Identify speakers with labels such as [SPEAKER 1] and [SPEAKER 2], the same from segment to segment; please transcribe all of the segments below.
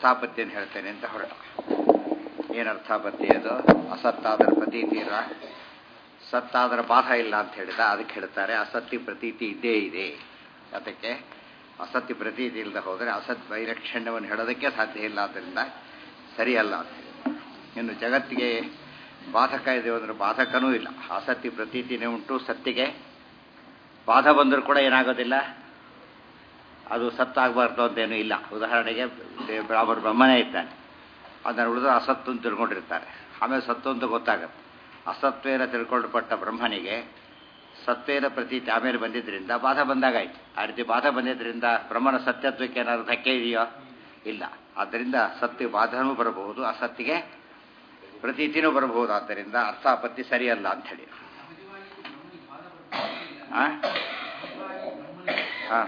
[SPEAKER 1] ಅರ್ಥಾಪತ್ತಿಯನ್ನು ಹೇಳ್ತೇನೆ ಅಂತ ಹೊರಟ ಏನು ಅರ್ಥಾಪತ್ತಿ ಅದು ಅಸತ್ತಾದರ ಪ್ರತೀತಿರ ಸತ್ತಾದರ ಬಾಧ ಇಲ್ಲ ಅಂತ ಹೇಳಿದ ಅದಕ್ಕೆ ಹೇಳ್ತಾರೆ ಅಸತ್ಯ ಪ್ರತೀತಿ ಇದ್ದೇ ಇದೆ ಅದಕ್ಕೆ ಅಸತ್ಯ ಪ್ರತೀತಿ ಇಲ್ಲದೆ ಹೋದರೆ ಅಸತ್ ವೈಲಕ್ಷಣ್ಯವನ್ನು ಹೇಳೋದಕ್ಕೆ ಸಾಧ್ಯ ಇಲ್ಲ ಆದ್ದರಿಂದ ಸರಿಯಲ್ಲ ಅಂತ ಹೇಳಿ ಇನ್ನು ಜಗತ್ತಿಗೆ ಬಾಧಕ ಇದೆ ಅಂದರೆ ಬಾಧಕನೂ ಇಲ್ಲ ಅಸತ್ಯ ಪ್ರತೀತಿನೇ ಉಂಟು ಸತ್ತಿಗೆ ಬಾಧ ಬಂದರೂ ಕೂಡ ಏನಾಗೋದಿಲ್ಲ ಅದು ಸತ್ತಾಗಬಾರ್ದು ಅಂತೇನೂ ಇಲ್ಲ ಉದಾಹರಣೆಗೆ ಬ್ರಾಹ್ಮಣ ಬ್ರಹ್ಮನೇ ಇದ್ದಾನೆ ಅದನ್ನು ಉಳಿದ್ರೆ ಅಸತ್ತು ಅಂತ ತಿಳ್ಕೊಂಡಿರ್ತಾರೆ ಆಮೇಲೆ ಸತ್ತು ಅಂತ ಗೊತ್ತಾಗುತ್ತೆ ಅಸತ್ವೇನ ತಿಳ್ಕೊಂಡ್ಪಟ್ಟ ಬ್ರಹ್ಮನಿಗೆ ಸತ್ವೇನ ಪ್ರತೀತಿ ಆಮೇಲೆ ಬಂದಿದ್ದರಿಂದ ಬಾಧ ಬಂದಾಗಾಯ್ತು ಆ ರೀತಿ ಬಾಧ ಬಂದಿದ್ದರಿಂದ ಬ್ರಹ್ಮನ ಸತ್ಯತ್ವಕ್ಕೆ ಏನಾದ್ರು ಧಕ್ಕೆ ಇದೆಯೋ ಇಲ್ಲ ಆದ್ದರಿಂದ ಸತ್ಯ ಬಾಧನೂ ಬರಬಹುದು ಅಸತ್ತಿಗೆ ಪ್ರತೀತಿನೂ ಬರಬಹುದು ಆದ್ದರಿಂದ ಅರ್ಥಾಪತ್ತಿ ಸರಿಯಲ್ಲ ಅಂತ ಹೇಳಿ ಹಾಂ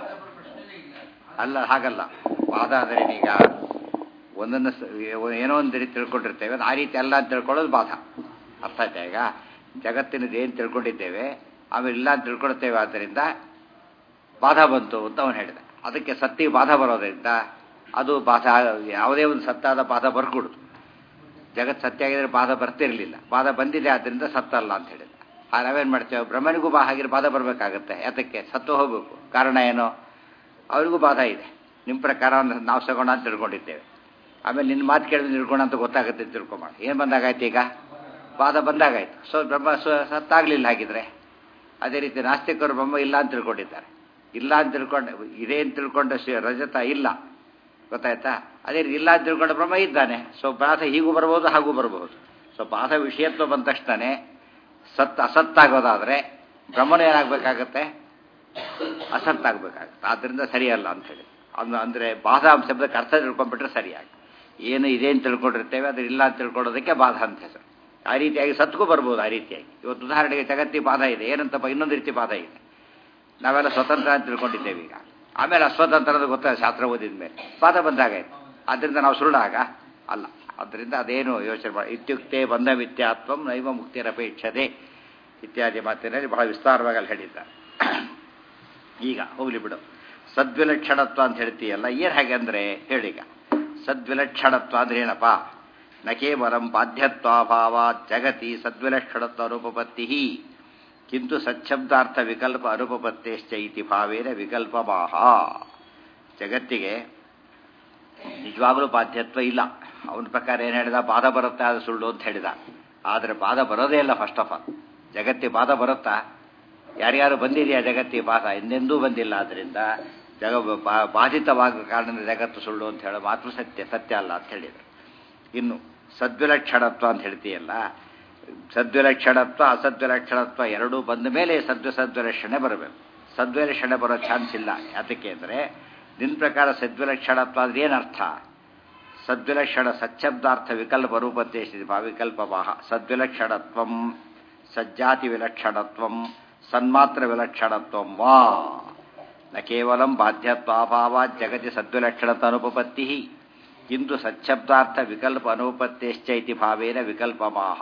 [SPEAKER 1] ಅಲ್ಲ ಹಾಗಲ್ಲ ವಾದ ಆದರೆ ಈಗ ಒಂದನ್ನು ಏನೋ ಒಂದು ರೀತಿ ತಿಳ್ಕೊಂಡಿರ್ತೇವೆ ಆ ರೀತಿ ಅಲ್ಲ ಅಂತ ತಿಳ್ಕೊಳ್ಳೋದು ಬಾಧ ಅರ್ಥ ಆಯ್ತಾ ಈಗ ಜಗತ್ತಿನದು ಏನು ತಿಳ್ಕೊಂಡಿದ್ದೇವೆ ಆಮೇಲೆ ಇಲ್ಲ ಅಂತ ತಿಳ್ಕೊಳ್ತೇವೆ ಆದ್ದರಿಂದ ಬಾಧ ಬಂತು ಅಂತ ಅವನು ಹೇಳಿದ ಅದಕ್ಕೆ ಸತ್ಯ ಬಾಧ ಬರೋದ್ರಿಂದ ಅದು ಬಾಧ ಯಾವುದೇ ಒಂದು ಸತ್ತಾದ ಬಾಧ ಬರ್ಕೊಡುದು ಜಗತ್ ಸತ್ಯ ಆಗಿದ್ರೆ ಬಾಧ ಬರ್ತಿರ್ಲಿಲ್ಲ ಬಾಧ ಬಂದಿದೆ ಆದ್ದರಿಂದ ಸತ್ತಲ್ಲ ಅಂತ ಹೇಳಿದ ಹಾಗೆ ನಾವೇನು ಮಾಡ್ತೇವೆ ಬ್ರಹ್ಮನಿಗೂ ಬಾ ಹಾಗೆ ಬಾಧ ಬರಬೇಕಾಗತ್ತೆ ಯಾತಕ್ಕೆ ಸತ್ತು ಹೋಗಬೇಕು ಕಾರಣ ಏನು ಅವರಿಗೂ ಬಾಧ ಇದೆ ನಿಮ್ಮ ಪ್ರಕಾರ ನಾವು ಸಗೋಣ ಅಂತ ತಿಳ್ಕೊಂಡಿದ್ದೇವೆ ಆಮೇಲೆ ನಿನ್ನ ಮಾತು ಕೇಳಿದ್ರೆ ತಿಳ್ಕೊಣ ಅಂತ ಗೊತ್ತಾಗುತ್ತೆ ಅಂತ ತಿಳ್ಕೊಂಬಾಣ ಏನು ಬಂದಾಗಾಯ್ತು ಈಗ ಬಾಧ ಬಂದಾಗಾಯ್ತು ಸೊ ಬ್ರಹ್ಮ ಸತ್ತಾಗಲಿಲ್ಲ ಹಾಗಿದ್ರೆ ಅದೇ ರೀತಿ ನಾಸ್ತಿಕರು ಬ್ರಹ್ಮ ಇಲ್ಲ ಅಂತ ತಿಳ್ಕೊಂಡಿದ್ದಾರೆ ಇಲ್ಲ ಅಂತ ತಿಳ್ಕೊಂಡು ಇದೇ ಅಂತ ತಿಳ್ಕೊಂಡ ರಜತ ಇಲ್ಲ ಗೊತ್ತಾಯ್ತಾ ಅದೇ ರೀತಿ ಇಲ್ಲ ಅಂತ ತಿಳ್ಕೊಂಡ ಬ್ರಹ್ಮ ಇದ್ದಾನೆ ಸೊ ಬಾಧ ಹೀಗೂ ಬರ್ಬೋದು ಹಾಗೂ ಬರ್ಬೋದು ಸೊ ಬಾಧ ವಿಷಯತ್ವ ಬಂದ ತಕ್ಷಣನೇ ಸತ್ ಅಸತ್ತಾಗೋದಾದರೆ ಬ್ರಹ್ಮನ ಏನಾಗಬೇಕಾಗತ್ತೆ ಅಸತ್ತಾಗಬೇಕಾಗತ್ತೆ ಆದ್ದರಿಂದ ಸರಿಯಲ್ಲ ಅಂತ ಹೇಳಿ ಅದು ಅಂದರೆ ಬಾಧ ಶಬ್ದಕ್ಕೆ ಅರ್ಥ ತಿಳ್ಕೊಂಡ್ಬಿಟ್ರೆ ಸರಿಯಾಗಿ ಏನು ಇದೆ ಅಂತ ತಿಳ್ಕೊಂಡಿರ್ತೇವೆ ಅದು ಇಲ್ಲ ಅಂತ ತಿಳ್ಕೊಳ್ಳೋದಕ್ಕೆ ಬಾಧ ಅಂತ ಹೆಸರು ಆ ರೀತಿಯಾಗಿ ಸತ್ಗೂ ಬರ್ಬೋದು ಆ ರೀತಿಯಾಗಿ ಇವತ್ತು ಉದಾಹರಣೆಗೆ ಜಗತ್ತಿ ಬಾಧ ಇದೆ ಏನಂತಪ್ಪ ಇನ್ನೊಂದು ರೀತಿ ಬಾಧ ಇದೆ ನಾವೆಲ್ಲ ಸ್ವತಂತ್ರ ಅಂತ ತಿಳ್ಕೊಂಡಿದ್ದೇವೆ ಈಗ ಆಮೇಲೆ ಅಸ್ವತಂತ್ರದ ಗೊತ್ತಾಗ ಶಾಸ್ತ್ರ ಓದಿದ ಮೇಲೆ ಬಾಧ ಬಂದಾಗಾಯ್ತು ಆದ್ದರಿಂದ ನಾವು ಸುಳ್ಳಾಗ ಅಲ್ಲ ಆದ್ದರಿಂದ ಅದೇನು ಯೋಚನೆ ಮಾಡಿ ಇತ್ಯುಕ್ತೆ ಬಂಧ ಮಿಥ್ಯಾತ್ವಂ ನೈವ ಮುಕ್ತಿರಪೇಕ್ಷತೆ ಇತ್ಯಾದಿ ಮಾತಿನಲ್ಲಿ ಬಹಳ ವಿಸ್ತಾರವಾಗಿ ಅಲ್ಲಿ ಹೇಳಿದ್ದಾರೆ ಈಗ ಹೋಗ್ಲಿ ಬಿಡು ಸದ್ವಿಲಕ್ಷಣತ್ವ ಅಂತ ಹೇಳ್ತೀಯಲ್ಲ ಏನು ಹಾಗೆ ಅಂದರೆ ಹೇಳೀಗ ಸದ್ವಿಲಕ್ಷಣತ್ವ ಅಂದ್ರೆ ಏನಪ್ಪ ನ ಕೇವಲಂ ಬಾಧ್ಯತ್ವಾಭಾವ ಜಗತಿ ಸದ್ವಿಲಕ್ಷಣತ್ವ ಅನುಪಪತ್ತಿ ಕಿಂತು ಸಚ್ಛಬ್ದಾರ್ಥ ವಿಕಲ್ಪ ಅನುಪಪತ್ತೇಶ್ಚ ಇತಿ ಭಾವೇನ ವಿಕಲ್ಪಮಾಹ ಜಗತ್ತಿಗೆ ನಿಜವಾಗಲೂ ಬಾಧ್ಯತ್ವ ಇಲ್ಲ ಅವನ ಪ್ರಕಾರ ಏನು ಹೇಳಿದ ಬಾಧ ಬರುತ್ತಾ ಅದು ಸುಳ್ಳು ಅಂತ ಹೇಳಿದ ಆದರೆ ಬಾಧ ಬರೋದೇ ಇಲ್ಲ ಫಸ್ಟ್ ಆಫ್ ಆಲ್ ಜಗತ್ತಿ ಬಾಧ ಬರುತ್ತಾ ಯಾರ್ಯಾರು ಬಂದಿದೆಯಾ ಜಗತ್ತಿ ಬಾಧ ಎಂದೆಂದೂ ಬಂದಿಲ್ಲ ಆದ್ದರಿಂದ ಜಗ ಬಾಧಿತವಾಗುವ ಕಾರಣದಿಂದ ಜಗತ್ತು ಸುಳ್ಳು ಅಂತ ಹೇಳೋ ಮಾತು ಸತ್ಯ ಸತ್ಯ ಅಲ್ಲ ಅಂತ ಹೇಳಿದರು ಇನ್ನು ಸದ್ವಿಲಕ್ಷಣತ್ವ ಅಂತ ಹೇಳ್ತೀಯಲ್ಲ ಸದ್ವಿಲಕ್ಷಣತ್ವ ಅಸದ್ವಿಲಕ್ಷಣತ್ವ ಎರಡೂ ಬಂದ ಮೇಲೆ ಸದ್ವ ಸದ್ವಿಲಕ್ಷಣೆ ಬರಬೇಕು ಸದ್ವಿಲಕ್ಷಣೆ ಬರೋ ಚಾನ್ಸ್ ಇಲ್ಲ ಯಾತಕ್ಕೆ ಅಂದರೆ ನಿನ್ನ ಪ್ರಕಾರ ಸದ್ವಿಲಕ್ಷಣತ್ವ ಅಂದ್ರೆ ಏನರ್ಥ ಸದ್ವಿಲಕ್ಷಣ ಸಚ್ಛಬ್ದಾರ್ಥ ವಿಕಲ್ಪ ರೂಪದ್ದೇಶಿಸಿ ವಿಕಲ್ಪ ವಾಹ ಸದ್ವಿಲಕ್ಷಣತ್ವಂ ಸಜ್ಜಾತಿ ವಿಲಕ್ಷಣತ್ವಂ ಸನ್ಮಾತ್ರ ವಿಲಕ್ಷಣತ್ವಂ ವಾ ನ ಕೇವಲ ಬಾಧ್ಯತ್ವಾಭಾವ ಜಗತಿ ಸದ್ವಿಲಕ್ಷಣತ ಅನುಪಪತ್ತಿ ಕಿಂತು ಸಚ್ಛಬ್ದಾರ್ಥ ವಿಕಲ್ಪ ಅನುಪತ್ತೇಶ್ಚ ಇತಿ ಭಾವೇನ ವಿಕಲ್ಪಮಾಹ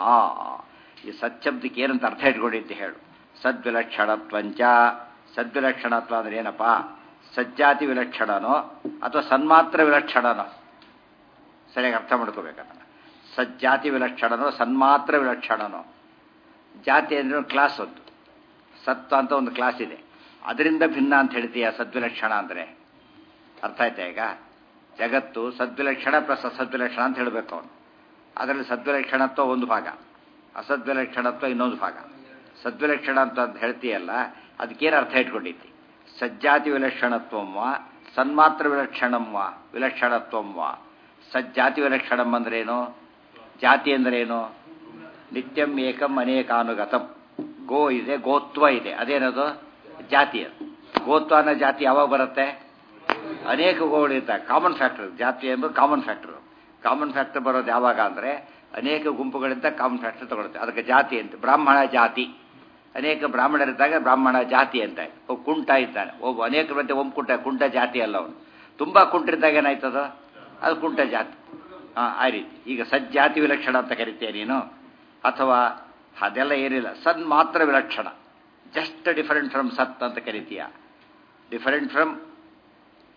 [SPEAKER 1] ಈ ಸಚ್ಛಬ್ದಕ್ಕೆ ಏನಂತ ಅರ್ಥ ಇಟ್ಕೊಂಡಿದ್ದು ಹೇಳು ಸದ್ವಿಲಕ್ಷಣತ್ವಂಚ ಸದ್ವಿಲಕ್ಷಣತ್ವ ಅಂದ್ರೆ ಏನಪ್ಪ ಸಜ್ಜಾತಿ ವಿಲಕ್ಷಣನೋ ಅಥವಾ ಸನ್ಮಾತ್ರ ವಿಲಕ್ಷಣನೋ ಸರಿಯಾಗಿ ಅರ್ಥ ಮಾಡ್ಕೋಬೇಕನ್ನ ಸಜ್ಜಾತಿ ವಿಲಕ್ಷಣನೋ ಸನ್ಮಾತ್ರ ವಿಲಕ್ಷಣನೋ ಜಾತಿ ಅಂದ್ರೆ ಒಂದು ಕ್ಲಾಸ್ ಒಂದು ಸತ್ವ ಅಂತ ಒಂದು ಕ್ಲಾಸ್ ಇದೆ ಅದರಿಂದ ಭಿನ್ನ ಅಂತ ಹೇಳ್ತೀಯ ಸದ್ವಿಲಕ್ಷಣ ಅಂದರೆ ಅರ್ಥ ಆಯ್ತಾ ಈಗ ಜಗತ್ತು ಸದ್ವಿಲಕ್ಷಣ ಪ್ಲಸ್ ಅಸದ್ವಿಲಕ್ಷಣ ಅಂತ ಹೇಳಬೇಕು ಅವನು ಅದರಲ್ಲಿ ಸದ್ವಿಲಕ್ಷಣತ್ವ ಒಂದು ಭಾಗ ಅಸದ್ವಿಲಕ್ಷಣತ್ವ ಇನ್ನೊಂದು ಭಾಗ ಸದ್ವಿಲಕ್ಷಣ ಅಂತ ಅಂತ ಹೇಳ್ತೀಯಲ್ಲ ಅದಕ್ಕೇನು ಅರ್ಥ ಇಟ್ಕೊಂಡಿದ್ದಿ ಸಜ್ಜಾತಿ ವಿಲಕ್ಷಣತ್ವಂ ಸನ್ಮಾತ್ರ ವಿಲಕ್ಷಣಂ ವಾ ವಿಲಕ್ಷಣತ್ವಂ ವಾ ಸಜ್ಜಾತಿ ವಿಲಕ್ಷಣಂ ಅಂದ್ರೇನು ಜಾತಿ ಅಂದ್ರೇನು ನಿತ್ಯಂ ಏಕಂ ಅನೇಕಾನುಗತಂ ಗೋ ಇದೆ ಗೋತ್ವ ಇದೆ ಅದೇನದು ಜಾತಿ ಅದು ಗೋತ್ವ ಅನ್ನೋ ಜಾತಿ ಯಾವಾಗ ಬರುತ್ತೆ ಅನೇಕ ಗೋಗಳಿರ್ತಾರೆ ಕಾಮನ್ ಫ್ಯಾಕ್ಟರ್ ಜಾತಿ ಎಂಬುದು ಕಾಮನ್ ಫ್ಯಾಕ್ಟರ್ ಕಾಮನ್ ಫ್ಯಾಕ್ಟರ್ ಬರೋದು ಯಾವಾಗ ಅಂದರೆ ಅನೇಕ ಗುಂಪುಗಳಿಂದ ಕಾಮನ್ ಫ್ಯಾಕ್ಟರ್ ತಗೊಳುತ್ತೆ ಅದಕ್ಕೆ ಜಾತಿ ಅಂತ ಬ್ರಾಹ್ಮಣ ಜಾತಿ ಅನೇಕ ಬ್ರಾಹ್ಮಣರಿದ್ದಾಗ ಬ್ರಾಹ್ಮಣ ಜಾತಿ ಅಂತ ಒಬ್ಬ ಕುಂಟ ಇದ್ದಾನೆ ಒಬ್ಬ ಅನೇಕ ಮತ್ತೆ ಒಮ್ಮೆ ಕುಂಟ ಕುಂಟ ಜಾತಿ ಅಲ್ಲ ಅವನು ತುಂಬ ಕುಂಟಿದ್ದಾಗ ಏನಾಯ್ತದ ಅದು ಕುಂಟ ಜಾತಿ ಹಾಂ ಆ ರೀತಿ ಈಗ ಸಜ್ಜಾತಿ ವಿಲಕ್ಷಣ ಅಂತ ಕರಿತೀಯ ನೀನು ಅಥವಾ ಅದೆಲ್ಲ ಏನಿಲ್ಲ ಸನ್ ಮಾತ್ರ ವಿಲಕ್ಷಣ ಜಸ್ಟ್ ಡಿಫರೆಂಟ್ ಫ್ರಮ್ ಸತ್ ಅಂತ ಕರಿತೀಯ ಡಿಫರೆಂಟ್ ಫ್ರಮ್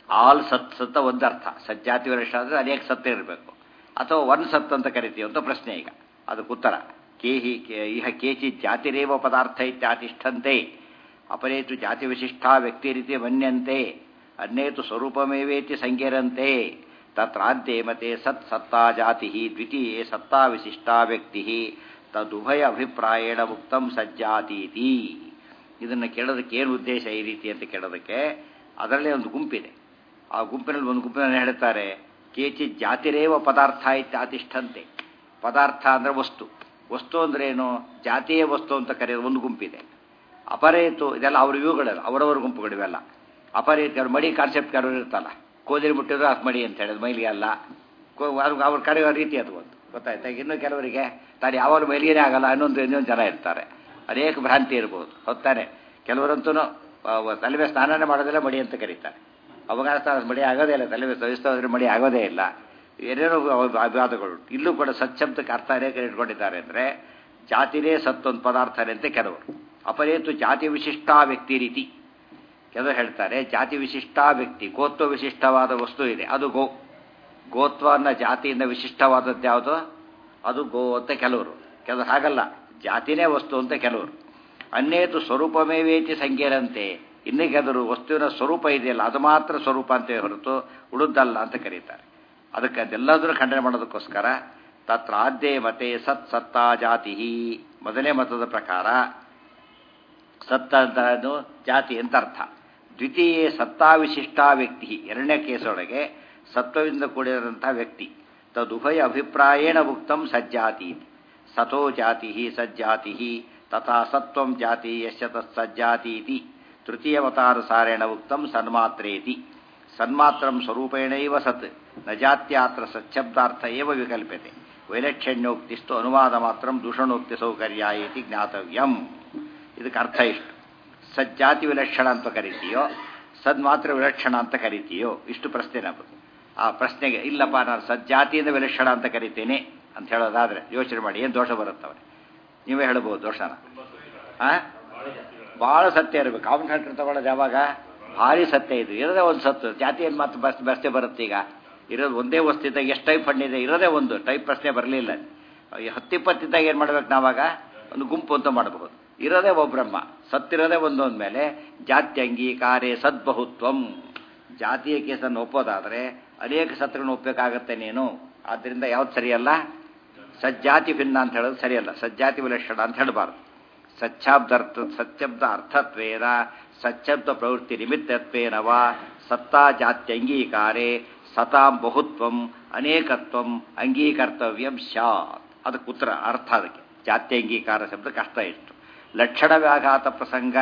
[SPEAKER 1] ಆಲ್ ಸತ್ ಸತ್ತ ಒಂದು ಅರ್ಥ ಸಜ್ಜಾತಿ ವಿಲಕ್ಷಣ ಅಂದರೆ ಅನೇಕ ಸತ್ತ ಇರಬೇಕು ಅಥವಾ ಒನ್ ಸತ್ ಅಂತ ಕರಿತೀವಿ ಅಂತ ಪ್ರಶ್ನೆ ಈಗ ಅದಕ್ಕೆ ಉತ್ತರ ಕೇಹಿ ಇಹ ಕೇಚಿ ಜಾತಿರೇವ ಪದಾರ್ಥ ಇತ್ಯಾತಿಷ್ಠಂತೆ ಅಪರೇತು ಜಾತಿ ವಿಶಿಷ್ಟಾ ವ್ಯಕ್ತಿ ರೀತಿ ಮನ್ಯಂತೆ ಅನ್ಯೇತು ಸ್ವರೂಪಮೇವೇತಿ ಸಂಖ್ಯರಂತೆ ತತ್ರಾಂತೆ ಮತೆ ಸತ್ ಸತ್ತಾ ಜಾತಿ ದ್ವಿತೀಯೇ ಸತ್ತಾ ವಿಶಿಷ್ಟಾ ವ್ಯಕ್ತಿ ತದುಭಯ ಅಭಿಪ್ರಾಯೇಣ ಮುಕ್ತಂ ಸಜ್ಜಾತೀತಿ ಇದನ್ನು ಕೇಳೋದಕ್ಕೆ ಏನು ಉದ್ದೇಶ ಈ ರೀತಿ ಅಂತ ಕೇಳೋದಕ್ಕೆ ಅದರಲ್ಲೇ ಒಂದು ಗುಂಪಿದೆ ಆ ಗುಂಪಿನಲ್ಲಿ ಒಂದು ಗುಂಪಿನಲ್ಲಿ ಹೇಳ್ತಾರೆ ಕೇಚಿ ಜಾತಿರೇವ ಪದಾರ್ಥ ಇತ್ಯಾತಿಷ್ಠಂತೆ ಪದಾರ್ಥ ಅಂದರೆ ವಸ್ತು ವಸ್ತು ಅಂದ್ರೆ ಏನು ಜಾತಿಯ ವಸ್ತು ಅಂತ ಕರೆಯೋದು ಒಂದು ಗುಂಪಿದೆ ಅಪರೇತು ಇದೆಲ್ಲ ಅವ್ರ ಇವುಗಳಲ್ಲ ಅವರವರ ಗುಂಪುಗಳಿವೆಲ್ಲ ಅಪರೇತು ಅವ್ರ ಮಡಿ ಕಾನ್ಸೆಪ್ಟ್ ಕೆಲವರು ಇರ್ತಲ್ಲ ಕೋದಿರಿ ಮುಟ್ಟಿದ್ರು ಅದು ಮಡಿ ಅಂತ ಹೇಳಿದ್ರು ಮೈಲಿಗೆ ಅಲ್ಲ ಅವ್ರು ಕರೆಯೋ ರೀತಿ ಅದು ಒಂದು ಗೊತ್ತಾಯ್ತಾ ಇನ್ನು ಕೆಲವರಿಗೆ ತಾನು ಯಾವಾಗಲೂ ಮೈಲಿಗೆನೇ ಆಗಲ್ಲ ಇನ್ನೊಂದು ಇನ್ನೊಂದು ಜನ ಇರ್ತಾರೆ ಅನೇಕ ಭ್ರಾಂತಿ ಇರ್ಬೋದು ಹೊತ್ತಾನೆ ಕೆಲವರಂತೂ ತಲೆಮೆ ಸ್ನಾನನೇ ಮಾಡೋದಿಲ್ಲ ಮಡಿ ಅಂತ ಕರೀತಾರೆ ಅವಾಗ ಮಡಿ ಆಗೋದೇ ಇಲ್ಲ ತಲೆಮೆ ಸವಿಸ್ತೋದ್ರೆ ಮಡಿ ಆಗೋದೇ ಇಲ್ಲ ಏನೇನೋ ಅಭಿವಾದಗಳು ಇಲ್ಲೂ ಕೂಡ ಸಚ್ಛಬ್ದಕ್ಕೆ ಅರ್ಥ ಅನೇಕ ಇಟ್ಕೊಂಡಿದ್ದಾರೆ ಅಂದರೆ ಜಾತಿನೇ ಸತ್ತೊಂದು ಪದಾರ್ಥನೇ ಅಂತ ಕೆಲವರು ಅಪರೇತು ಜಾತಿ ವಿಶಿಷ್ಟಾ ವ್ಯಕ್ತಿ ರೀತಿ ಕೆಲವರು ಹೇಳ್ತಾರೆ ಜಾತಿ ವಿಶಿಷ್ಟಾ ವ್ಯಕ್ತಿ ಗೋತ್ವ ವಿಶಿಷ್ಟವಾದ ವಸ್ತು ಇದೆ ಅದು ಗೋ ಗೋತ್ವ ಅನ್ನೋ ಜಾತಿಯಿಂದ ವಿಶಿಷ್ಟವಾದದ್ದು ಯಾವುದು ಅದು ಗೋ ಅಂತ ಕೆಲವರು ಕೆಲವರು ಹಾಗಲ್ಲ ಜಾತಿನೇ ವಸ್ತು ಅಂತ ಕೆಲವರು ಅನ್ಯೇತು ಸ್ವರೂಪಮೇವೇತಿ ಸಂಖ್ಯೆರಂತೆ ಇನ್ನೂ ಕೆಲವರು ವಸ್ತುವಿನ ಸ್ವರೂಪ ಇದೆಯಲ್ಲ ಅದು ಮಾತ್ರ ಸ್ವರೂಪ ಅಂತ ಹೊರತು ಉಳಿದಲ್ಲ ಅಂತ ಕರೀತಾರೆ ಅದಕ್ಕೆ ಅದೆಲ್ಲದರೂ ಖಂಡನೆ ಮಾಡೋದಕ್ಕೋಸ್ಕರ ತತ್ರ ಆದ್ಯೇ ಮತೆ ಸತ್ ಸತ್ತಾ ಜಾತಿ ಮೊದಲನೇ ಮತದ ಪ್ರಕಾರ ಸತ್ತ ಅಂತ ಜಾತಿ ಅಂತ ಅರ್ಥ ದ್ವಿತೀಯ ಸತ್ತಾ ವಿಶಿಷ್ಟಾ ವ್ಯಕ್ತಿ ಎರಡನೇ ಕೇಸೊಳಗೆ ಸತ್ವದಿಂದ ಕೂಡಿದಂಥ ವ್ಯಕ್ತಿ ತದುಭಯ ಅಭಿಪ್ರಾಯೇಣ ಉಕ್ತಂ ಸಜ್ಜಾತಿ ಸತೋ ಜಾತಿ ಸಜ್ಜಾತಿ ತಥಾ ಸತ್ವಂ ಜಾತಿ ಯಶ್ಯ ತತ್ಸಜ್ಜಾತೀತಿ ತೃತೀಯವತಾನುಸಾರೇಣ ಉಕ್ತಂ ಸನ್ಮಾತ್ರೇತಿ ಸನ್ಮಾತ್ರಂ ಸ್ವರೂಪೇಣೈವ ಸತ್ ನ ಜಾತ್ಯಾತ್ರ ಸಚ್ಛಬ್ದಾರ್ಥ ಏವ ವಿಕಲ್ಪ್ಯತೆ ವೈಲಕ್ಷಣ್ಯೋಕ್ತಿಸ್ತು ಅನುವಾದ ಮಾತ್ರ ದೂಷಣೋಕ್ತಿ ಸೌಕರ್ಯ ಇತಿ ಜ್ಞಾತವ್ಯಂ ಇದಕ್ಕೆ ಅರ್ಥ ಇಷ್ಟು ಸಜ್ಜಾತಿ ವಿಲಕ್ಷಣ ಅಂತ ಕರಿತೀಯೋ ಸದ್ ಮಾತ್ರ ವಿಲಕ್ಷಣ ಅಂತ ಕರಿತೀಯೋ ಇಷ್ಟು ಪ್ರಶ್ನೆ ನಮ್ಮದು ಆ ಪ್ರಶ್ನೆಗೆ ಇಲ್ಲಪ್ಪ ನಾನು ಸಜ್ಜಾತಿಯಿಂದ ವಿಲಕ್ಷಣ ಅಂತ ಕರಿತೇನೆ ಅಂತ ಹೇಳೋದಾದ್ರೆ ಯೋಚನೆ ಮಾಡಿ ಏನು ದೋಷ ಬರುತ್ತವೆ ನೀವೇ ಹೇಳ್ಬೋದು ದೋಷನ ಆ ಭಾಳ ಸತ್ಯ ಇರಬೇಕು ಅವನ ಕಂಡ್ರೆ ತಗೊಳ್ಳೋದು ಯಾವಾಗ ಭಾರಿ ಸತ್ಯ ಇದು ಇರೋದೇ ಒಂದು ಸತ್ತು ಜಾತಿ ಏನು ಮಾತು ಬಸ್ ಬಸ್ತೆ ಬರುತ್ತೆ ಈಗ ಇರೋದು ಒಂದೇ ವಸ್ತಿದ್ದಾಗ ಎಷ್ಟು ಟೈಪ್ ಹಣ್ಣಿದೆ ಇರೋದೇ ಒಂದು ಟೈಪ್ ಪ್ರಶ್ನೆ ಬರಲಿಲ್ಲ ಹತ್ತಿಪ್ಪತ್ತಿದ್ದಾಗ ಏನು ಮಾಡ್ಬೇಕು ನಾವಾಗ ಒಂದು ಗುಂಪು ಅಂತ ಮಾಡಬಹುದು ಇರೋದೇ ಒಬ್ರಹ್ಮ ಸತ್ತಿರೋದೇ ಒಂದೊಂದ ಮೇಲೆ ಜಾತಿ ಅಂಗೀಕಾರೇ ಸದ್ಬಹುತ್ವಂ ಜಾತಿಯ ಕೇಸನ್ನು ಒಪ್ಪೋದಾದರೆ ಅನೇಕ ಸತ್ರುಗಳನ್ನು ಒಪ್ಪಬೇಕಾಗತ್ತೆ ನೀನು ಆದ್ದರಿಂದ ಯಾವ್ದು ಸರಿಯಲ್ಲ ಸಜ್ಜಾತಿ ಭಿನ್ನ ಅಂತ ಹೇಳೋದು ಸರಿಯಲ್ಲ ಸಜ್ಜಾತಿ ವಿಲಕ್ಷಣ ಅಂತ ಹೇಳಬಾರ್ದು ಸಚ್ಚಾಬ್ದರ್ಥ ಸಚ್ಛಬ್ದ ಅರ್ಥತ್ವೇನ ಸಚ್ಛಬ್ದ ಪ್ರವೃತ್ತಿ ನಿಮಿತ್ತತ್ವೇನವ ಸತ್ತಾ ಜಾತ್ಯಂಗೀಕಾರೇ ಸತಾಂ ಬಹುತ್ವಂ ಅನೇಕತ್ವಂ ಅಂಗೀಕರ್ತವ್ಯಂ ಸ್ಯಾತ್ ಅದಕ್ಕೆ ಉತ್ತರ ಅರ್ಥ ಅದಕ್ಕೆ ಜಾತ್ಯಂಗೀಕಾರ ಶಬ್ದ ಕಷ್ಟ ಇತ್ತು ಲಕ್ಷಣ ವ್ಯಾಘಾತ ಪ್ರಸಂಗ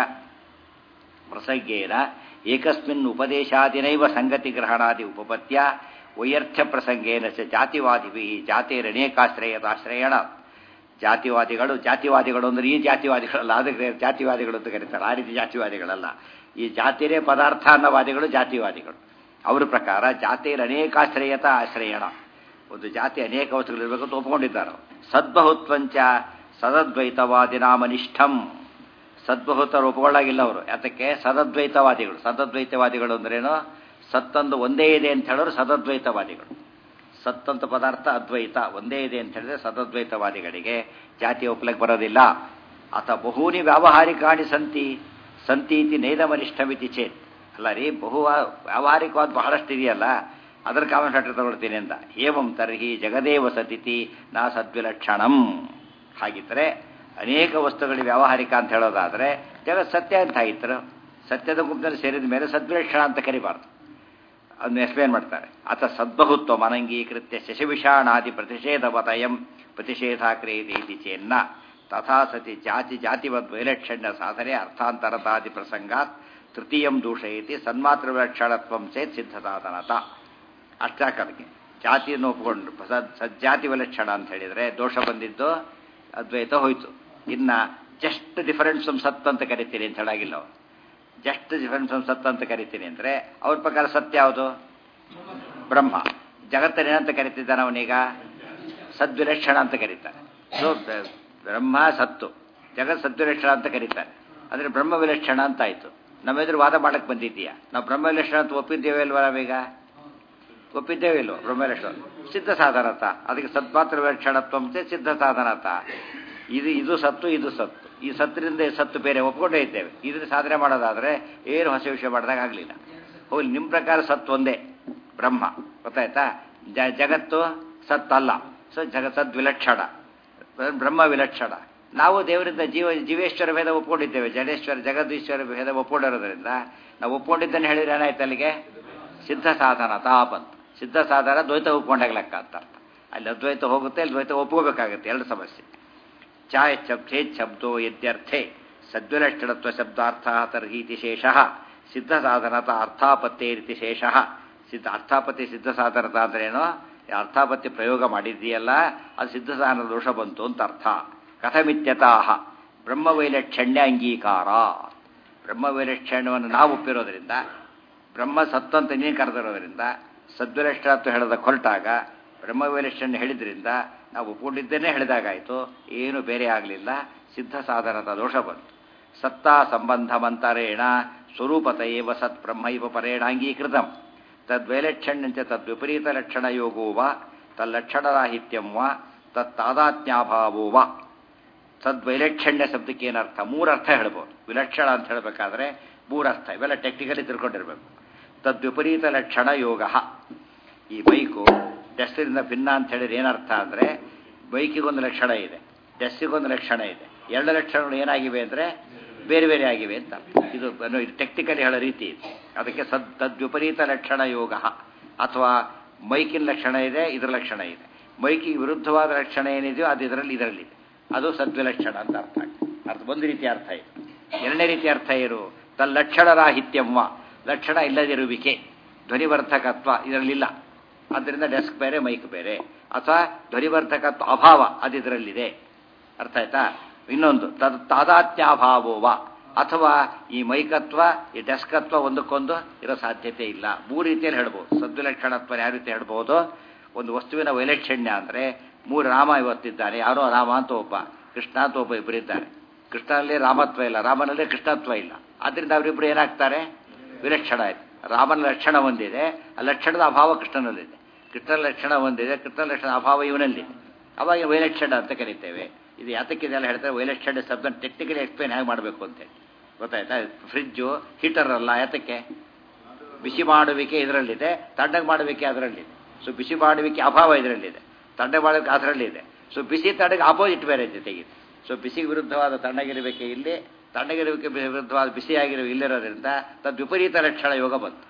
[SPEAKER 1] ಪ್ರಸಂಗೇನ ಏಕಸ್ಮಿನ್ ಉಪದೇಶಾದಿನೈವ ಸಂಗತಿ ಗ್ರಹಣಾದಿ ಉಪಪತ್ಯ ವೈಯರ್ಥ್ಯ ಪ್ರಸಂಗೇನ ಚ ಜಾತಿವಾದಿಭಿ ಜಾತಿರನೇಕಾಶ್ರಯದಾಶ್ರಯಣ ಜಾತಿವಾದಿಗಳು ಜಾತಿವಾದಿಗಳು ಅಂದ್ರೆ ಈ ಜಾತಿವಾದಿಗಳಲ್ಲ ಅದಕ್ಕೆ ಜಾತಿವಾದಿಗಳು ಅಂತ ಕರೀತಾರೆ ಆ ರೀತಿ ಜಾತಿವಾದಿಗಳಲ್ಲ ಈ ಜಾತಿರೇ ಪದಾರ್ಥ ಅನ್ನವಾದಿಗಳು ಜಾತಿವಾದಿಗಳು ಅವರ ಪ್ರಕಾರ ಜಾತಿರ ಅನೇಕಾಶ್ರಯತ ಆಶ್ರಯಣ ಒಂದು ಜಾತಿ ಅನೇಕ ವಸ್ತುಗಳಿರಬೇಕು ಅಂತ ಒಪ್ಕೊಂಡಿದ್ದಾರೆ ಸದ್ಬಹುತ್ವಂಚ ಸದದ್ವೈತವಾದಿನಾಮನಿಷ್ಠಂ ಸದ್ಬಹುತರು ಒಪ್ಕೊಳ್ಳಾಗಿಲ್ಲ ಅವರು ಯಾತಕ್ಕೆ ಸದದ್ವೈತವಾದಿಗಳು ಸದದ್ವೈತವಾದಿಗಳು ಅಂದ್ರೇನು ಸತ್ತೊಂದು ಒಂದೇ ಇದೆ ಅಂತ ಹೇಳೋರು ಸದದ್ವೈತವಾದಿಗಳು ಸತ್ತಂತ ಪದಾರ್ಥ ಅದ್ವೈತ ಒಂದೇ ಇದೆ ಅಂತ ಹೇಳಿದ್ರೆ ಸದದ್ವೈತವಾದಿಗಳಿಗೆ ಜಾತಿ ಒಪ್ಪಲಿಕ್ಕೆ ಬರೋದಿಲ್ಲ ಅಥ ಬಹೂನಿ ವ್ಯಾವಹಾರಿಕಾಣಿ ಸಂತಿ ಸಂತೀತಿ ನೈದಮನಿಷ್ಠಮಿತಿ ಚೇತ್ ಅಲ್ಲ ರೀ ಬಹು ವ್ಯಾವಹಾರಿಕವಾದ ಬಹಳಷ್ಟು ಇದೆಯಲ್ಲ ಅದರ ಕಾಮೆಂಟ್ ಹಟ್ಟ ತಗೊಳ್ತೀನಿ ಅಂತ ಏವಂ ತರ್ಹಿ ಜಗದೇವ ಸತಿಥಿ ನಾ ಸದ್ವಿಲಕ್ಷಣಂ ಹಾಗಿದ್ರೆ ಅನೇಕ ವಸ್ತುಗಳಿಗೆ ವ್ಯಾವಹಾರಿಕ ಅಂತ ಹೇಳೋದಾದರೆ ಜಗತ್ ಸತ್ಯ ಅಂತ ಆಯಿತು ಸತ್ಯದ ಗುಂಪಿನಲ್ಲಿ ಸೇರಿದ ಮೇಲೆ ಸದ್ವಿಲಕ್ಷಣ ಅಂತ ಕರಿಬಾರ್ದು ಅದನ್ನ ಎಕ್ಸ್ಪ್ಲೇನ್ ಮಾಡ್ತಾರೆ ಅಥ ಸದ್ಬಹುತ್ವ ಮನಂಗೀಕೃತ್ಯ ಶಶವಿಷಾಣಾದಿ ಪ್ರತಿಷೇಧವತಯಂ ಪ್ರತಿಷೇಧಾಕ್ರಿಯತೆ ಇತಿ ಚೇನ್ನ ತಥಾ ಸತಿ ಜಾತಿ ಜಾತಿವದ್ ವೈಲಕ್ಷಣ್ಯ ಸಾಧನೆ ಅರ್ಥಾಂತರತಾದಿ ಪ್ರಸಂಗಾತ್ ತೃತೀಯಂ ದೂಷಯತಿ ಸನ್ಮಾತ್ರ ವಿಲಕ್ಷಣತ್ವಂ ಚೇತ್ ಸಿದ್ಧತಾತನತ ಅಷ್ಟಾಕದಕ್ಕೆ ಜಾತಿಯನ್ನು ಒಪ್ಪಿಕೊಂಡು ಸದ್ ಸಜ್ಜಾತಿ ವಿಲಕ್ಷಣ ಅಂತ ಹೇಳಿದರೆ ದೋಷ ಬಂದಿದ್ದು ಅದ್ವೈತ ಹೋಯ್ತು ಇನ್ನ ಜಸ್ಟ್ ಡಿಫರೆನ್ಸ್ ಸತ್ ಅಂತ ಕರಿತೀರಿ ಅಂತ ಹೇಳಾಗಿಲ್ಲ ಅವರು ಜಸ್ಟ್ ಡಿಫರೆನ್ಸ್ ಸತ್ ಅಂತ ಕರಿತೀನಿ ಅಂದರೆ ಅವ್ರ ಪ್ರಕಾರ ಸತ್ಯ ಯಾವುದು ಬ್ರಹ್ಮ ಜಗತ್ತನೇನಂತ ಕರಿತಿದ್ದಾನೆ ಅವನೀಗ ಸದ್ವಿಲಕ್ಷಣ ಅಂತ ಕರೀತಾನೆ ಸೊ ಬ್ರಹ್ಮ ಸತ್ತು ಜಗತ್ ಸದ್ವಿಲಕ್ಷಣ ಅಂತ ಕರೀತಾನೆ ಅಂದರೆ ಬ್ರಹ್ಮ ವಿಲಕ್ಷಣ ಅಂತ ಆಯಿತು ನಮ್ಮ ಎದುರು ವಾದ ಮಾಡಕ್ಕೆ ಬಂದಿದ್ದೀಯಾ ನಾವು ಬ್ರಹ್ಮಲಕ್ಷಣ ಅಂತ ಒಪ್ಪಿದ್ದೇವೆ ಅಲ್ವಾ ನಾವೀಗ ಒಪ್ಪಿದ್ದೇವೆ ಇಲ್ವೋ ಬ್ರಹ್ಮಲಕ್ಷಣ ಸಿದ್ಧ ಸಾಧನತ ಅದಕ್ಕೆ ಸದ್ಮಾತ್ರ ವಿಲಕ್ಷಣತ್ವ ಮತ್ತೆ ಸಿದ್ಧ ಸಾಧನತ ಇದು ಇದು ಸತ್ತು ಇದು ಸತ್ತು ಈ ಸತ್ತರಿಂದ ಸತ್ತು ಬೇರೆ ಒಪ್ಕೊಂಡೇ ಇದ್ದೇವೆ ಇದನ್ನ ಸಾಧನೆ ಮಾಡೋದಾದ್ರೆ ಏನು ಹೊಸ ವಿಷಯ ಮಾಡಿದಾಗ ಆಗಲಿಲ್ಲ ಹೋಗ್ಲಿ ನಿಮ್ಮ ಪ್ರಕಾರ ಸತ್ತು ಒಂದೇ ಬ್ರಹ್ಮ ಗೊತ್ತಾಯ್ತಾ ಜ ಜಗತ್ತು ಸತ್ತಲ್ಲ ಸೊ ಜಗತ್ ಸದ್ವಿಲಕ್ಷಣ ಬ್ರಹ್ಮ ವಿಲಕ್ಷಣ ನಾವು ದೇವರಿಂದ ಜೀವ ಜೀವೇಶ್ವರ ಭೇದ ಒಪ್ಕೊಂಡಿದ್ದೇವೆ ಜಡೇಶ್ವರ ಜಗದೀಶ್ವರ ಭೇದ ಒಪ್ಕೊಂಡಿರೋದ್ರಿಂದ ನಾವು ಒಪ್ಕೊಂಡಿದ್ದನ್ನು ಹೇಳಿದ್ರೆ ಏನಾಯ್ತು ಅಲ್ಲಿಗೆ ಸಿದ್ಧ ಸಾಧನ ತಾಪಂತ ಸಿದ್ಧ ಸಾಧನ ದ್ವೈತ ಒಪ್ಕೊಂಡಾಗ ಲೆಕ್ಕ ಅಂತ ಅರ್ಥ ಅಲ್ಲಿ ಅದ್ವೈತ ಹೋಗುತ್ತೆ ಅಲ್ಲಿ ದ್ವೈತ ಒಪ್ಕೋಬೇಕಾಗುತ್ತೆ ಎರಡು ಸಮಸ್ಯೆ ಚಾಯ್ ಶಬ್ ಛೇದ್ ಶಬ್ದೋ ಯದ್ಯರ್ಥೆ ಸದ್ವಿಲಕ್ಷಣತ್ವ ಶಬ್ದಾರ್ಥ ತರ್ಹೀತಿ ಶೇಷ ಸಿದ್ಧ ಸಾಧನತ ಅರ್ಥಾಪತ್ತೇರಿತಿ ಶೇಷ ಸಿದ್ಧ ಅರ್ಥಾಪತ್ತಿ ಸಿದ್ಧ ಸಾಧನತ ಅಂದ್ರೇನು ಅರ್ಥಾಪತ್ತಿ ಪ್ರಯೋಗ ಮಾಡಿದ್ದೀಯಲ್ಲ ಅದು ಸಿದ್ಧ ಸಾಧನ ದೋಷ ಬಂತು ಅಂತ ಅರ್ಥ ಕಥಮಿತ್ಯತಾಹ ಬ್ರಹ್ಮವೈಲಕ್ಷಣ್ಯ ಅಂಗೀಕಾರ ಬ್ರಹ್ಮವೈಲಕ್ಷಣ್ಯವನ್ನು ನಾವು ಒಪ್ಪಿರೋದ್ರಿಂದ ಬ್ರಹ್ಮ ಸತ್ತು ಅಂತ ನೀನು ಕರೆದಿರೋದ್ರಿಂದ ಸದ್ವಿಲಕ್ಷಣತ್ವ ಹೇಳದ ಹೊರಟಾಗ ಬ್ರಹ್ಮವೈಲಕ್ಷಣ್ಯ ಹೇಳಿದ್ರಿಂದ ನಾವು ಒಪ್ಕೊಂಡಿದ್ದೇನೆ ಹೇಳಿದಾಗಾಯಿತು ಏನು ಬೇರೆ ಆಗಲಿಲ್ಲ ಸಿದ್ಧ ಸಾಧನದ ದೋಷ ಬಂತು ಸತ್ತಾ ಸಂಬಂಧ ಮಂತರೇಣ ಸ್ವರೂಪತ ಏವ ಸತ್ ಬ್ರಹ್ಮೈವ ಪರೇಣ ಅಂಗೀಕೃತಂ ತದ್ವೈಲಕ್ಷಣ್ಯಂಚ ತದ್ವಿಪರೀತ ಲಕ್ಷಣ ಯೋಗೋ ವಾ ತಲ್ಲಕ್ಷಣರಾಹಿತ್ಯಂ ವಾ ತತ್ತಾದಾತ್ಮ್ಯಾಭಾವೋ ವಾ ತದ್ವೈಲಕ್ಷಣ್ಯ ಶಬ್ದಕ್ಕೆ ಏನರ್ಥ ಮೂರರ್ಥ ಹೇಳ್ಬೋದು ವಿಲಕ್ಷಣ ಅಂತ ಹೇಳಬೇಕಾದ್ರೆ ಮೂರರ್ಥ ಇವೆಲ್ಲ ಟೆಕ್ನಿಕಲಿ ತಿಳ್ಕೊಂಡಿರ್ಬೇಕು ತದ್ವಿಪರೀತ ಲಕ್ಷಣ ಯೋಗ ಈ ಬೈಕು ಡೆಸ್ಸಿನಿಂದ ಭಿನ್ನ ಅಂತ ಹೇಳಿದ್ರೆ ಏನರ್ಥ ಅಂದರೆ ಬೈಕಿಗೊಂದು ಲಕ್ಷಣ ಇದೆ ಡೆಸ್ಸಿಗೊಂದು ಲಕ್ಷಣ ಇದೆ ಎರಡು ಲಕ್ಷಣಗಳು ಏನಾಗಿವೆ ಅಂದರೆ ಬೇರೆ ಬೇರೆ ಆಗಿವೆ ಅಂತ ಇದು ಇದು ಟೆಕ್ನಿಕಲಿ ಹೇಳೋ ರೀತಿ ಇದೆ ಅದಕ್ಕೆ ಸದ್ ತದ್ವಿಪರೀತ ಲಕ್ಷಣ ಯೋಗ ಅಥವಾ ಮೈಕಿನ ಲಕ್ಷಣ ಇದೆ ಇದರ ಲಕ್ಷಣ ಇದೆ ಮೈಕಿಗೆ ವಿರುದ್ಧವಾದ ಲಕ್ಷಣ ಏನಿದೆಯೋ ಅದು ಇದರಲ್ಲಿ ಇದರಲ್ಲಿದೆ ಅದು ಸದ್ವಿಲಕ್ಷಣ ಅಂತ ಅರ್ಥ ಅರ್ಥ ಒಂದು ರೀತಿ ಅರ್ಥ ಇದೆ ಎರಡನೇ ರೀತಿ ಅರ್ಥ ಏನು ತಲ್ಲಕ್ಷಣರಾಹಿತ್ಯಮ್ಮ ಲಕ್ಷಣ ಇಲ್ಲದಿರುವಿಕೆ ಧ್ವನಿವರ್ಧಕತ್ವ ಇದರಲ್ಲಿಲ್ಲ ಆದ್ದರಿಂದ ಡೆಸ್ಕ್ ಬೇರೆ ಮೈಕ್ ಬೇರೆ ಅಥವಾ ಧ್ವನಿವರ್ಧಕತ್ವ ಅಭಾವ ಅದು ಇದರಲ್ಲಿದೆ ಅರ್ಥ ಆಯ್ತಾ ಇನ್ನೊಂದು ತದ್ ತಾದಾತ್ಮ್ಯಾಭಾವೋವ ಅಥವಾ ಈ ಮೈಕತ್ವ ಈ ಡೆಸ್ಕತ್ವ ಒಂದಕ್ಕೊಂದು ಇರೋ ಸಾಧ್ಯತೆ ಇಲ್ಲ ಮೂರು ರೀತಿಯಲ್ಲಿ ಹೇಳ್ಬೋದು ಸದ್ವಿಲಕ್ಷಣತ್ವ ಯಾವ ರೀತಿ ಹೇಳ್ಬೋದು ಒಂದು ವಸ್ತುವಿನ ವೈಲಕ್ಷಣ್ಯ ಅಂದರೆ ಮೂರು ರಾಮ ಇವತ್ತಿದ್ದಾನೆ ಯಾರೋ ರಾಮ ಅಂತ ಒಬ್ಬ ಕೃಷ್ಣ ಅಂತ ಒಬ್ಬ ಇಬ್ಬರಿದ್ದಾರೆ ಕೃಷ್ಣನಲ್ಲಿ ರಾಮತ್ವ ಇಲ್ಲ ರಾಮನಲ್ಲಿ ಕೃಷ್ಣತ್ವ ಇಲ್ಲ ಆದ್ದರಿಂದ ಅವರಿಬ್ಬರು ಏನಾಗ್ತಾರೆ ವಿಲಕ್ಷಣ ಆಯ್ತು ರಾಮನ ಲಕ್ಷಣ ಒಂದಿದೆ ಆ ಲಕ್ಷಣದ ಅಭಾವ ಕೃಷ್ಣನಲ್ಲಿದೆ ಕೃಷ್ಣನ ಲಕ್ಷಣ ಒಂದಿದೆ ಕೃಷ್ಣನ ಲಕ್ಷಣ ಅಭಾವ ಇವನಲ್ಲಿದೆ ಅವಾಗ ವೈಲಕ್ಷಣ ಅಂತ ಕರಿತೇವೆ ಇದು ಯಾತಕ್ಕಿದೆಲ್ಲ ಹೇಳ್ತಾರೆ ವೈಲಕ್ಷಣ್ಯ ಶಬ್ದ ಟೆಕ್ನಿಕಲಿ ಎಕ್ಸ್ಪ್ಲೇನ್ ಹೇಗೆ ಮಾಡಬೇಕು ಅಂತೇಳಿ ಗೊತ್ತಾಯ್ತಾ ಫ್ರಿಜ್ಜು ಹೀಟರ್ ಅಲ್ಲ ಯಾತಕ್ಕೆ ಬಿಸಿ ಮಾಡುವಿಕೆ ಇದರಲ್ಲಿದೆ ತಣ್ಣಗೆ ಮಾಡುವಿಕೆ ಅದರಲ್ಲಿದೆ ಸೊ ಬಿಸಿ ಮಾಡುವಿಕೆ ಅಭಾವ ಇದರಲ್ಲಿದೆ ತಣ್ಣಗೆ ಮಾಡೋಕೆ ಅದರಲ್ಲಿದೆ ಸೊ ಬಿಸಿ ತಣ್ಣಗೆ ಆಪೋಸಿಟ್ ಬೇರೆ ಜೊತೆಗಿದೆ ಸೊ ಬಿಸಿಗೆ ವಿರುದ್ಧವಾದ ತಣ್ಣಗಿರುವಿಕೆ ಇಲ್ಲಿ ತಣ್ಣಗಿರುವಿಕೆ ವಿರುದ್ಧವಾದ ಬಿಸಿಯಾಗಿರುವ ಇಲ್ಲಿರೋದ್ರಿಂದ ತದ್ ವಿಪರೀತ ಲಕ್ಷಣ ಯೋಗ ಬಂತು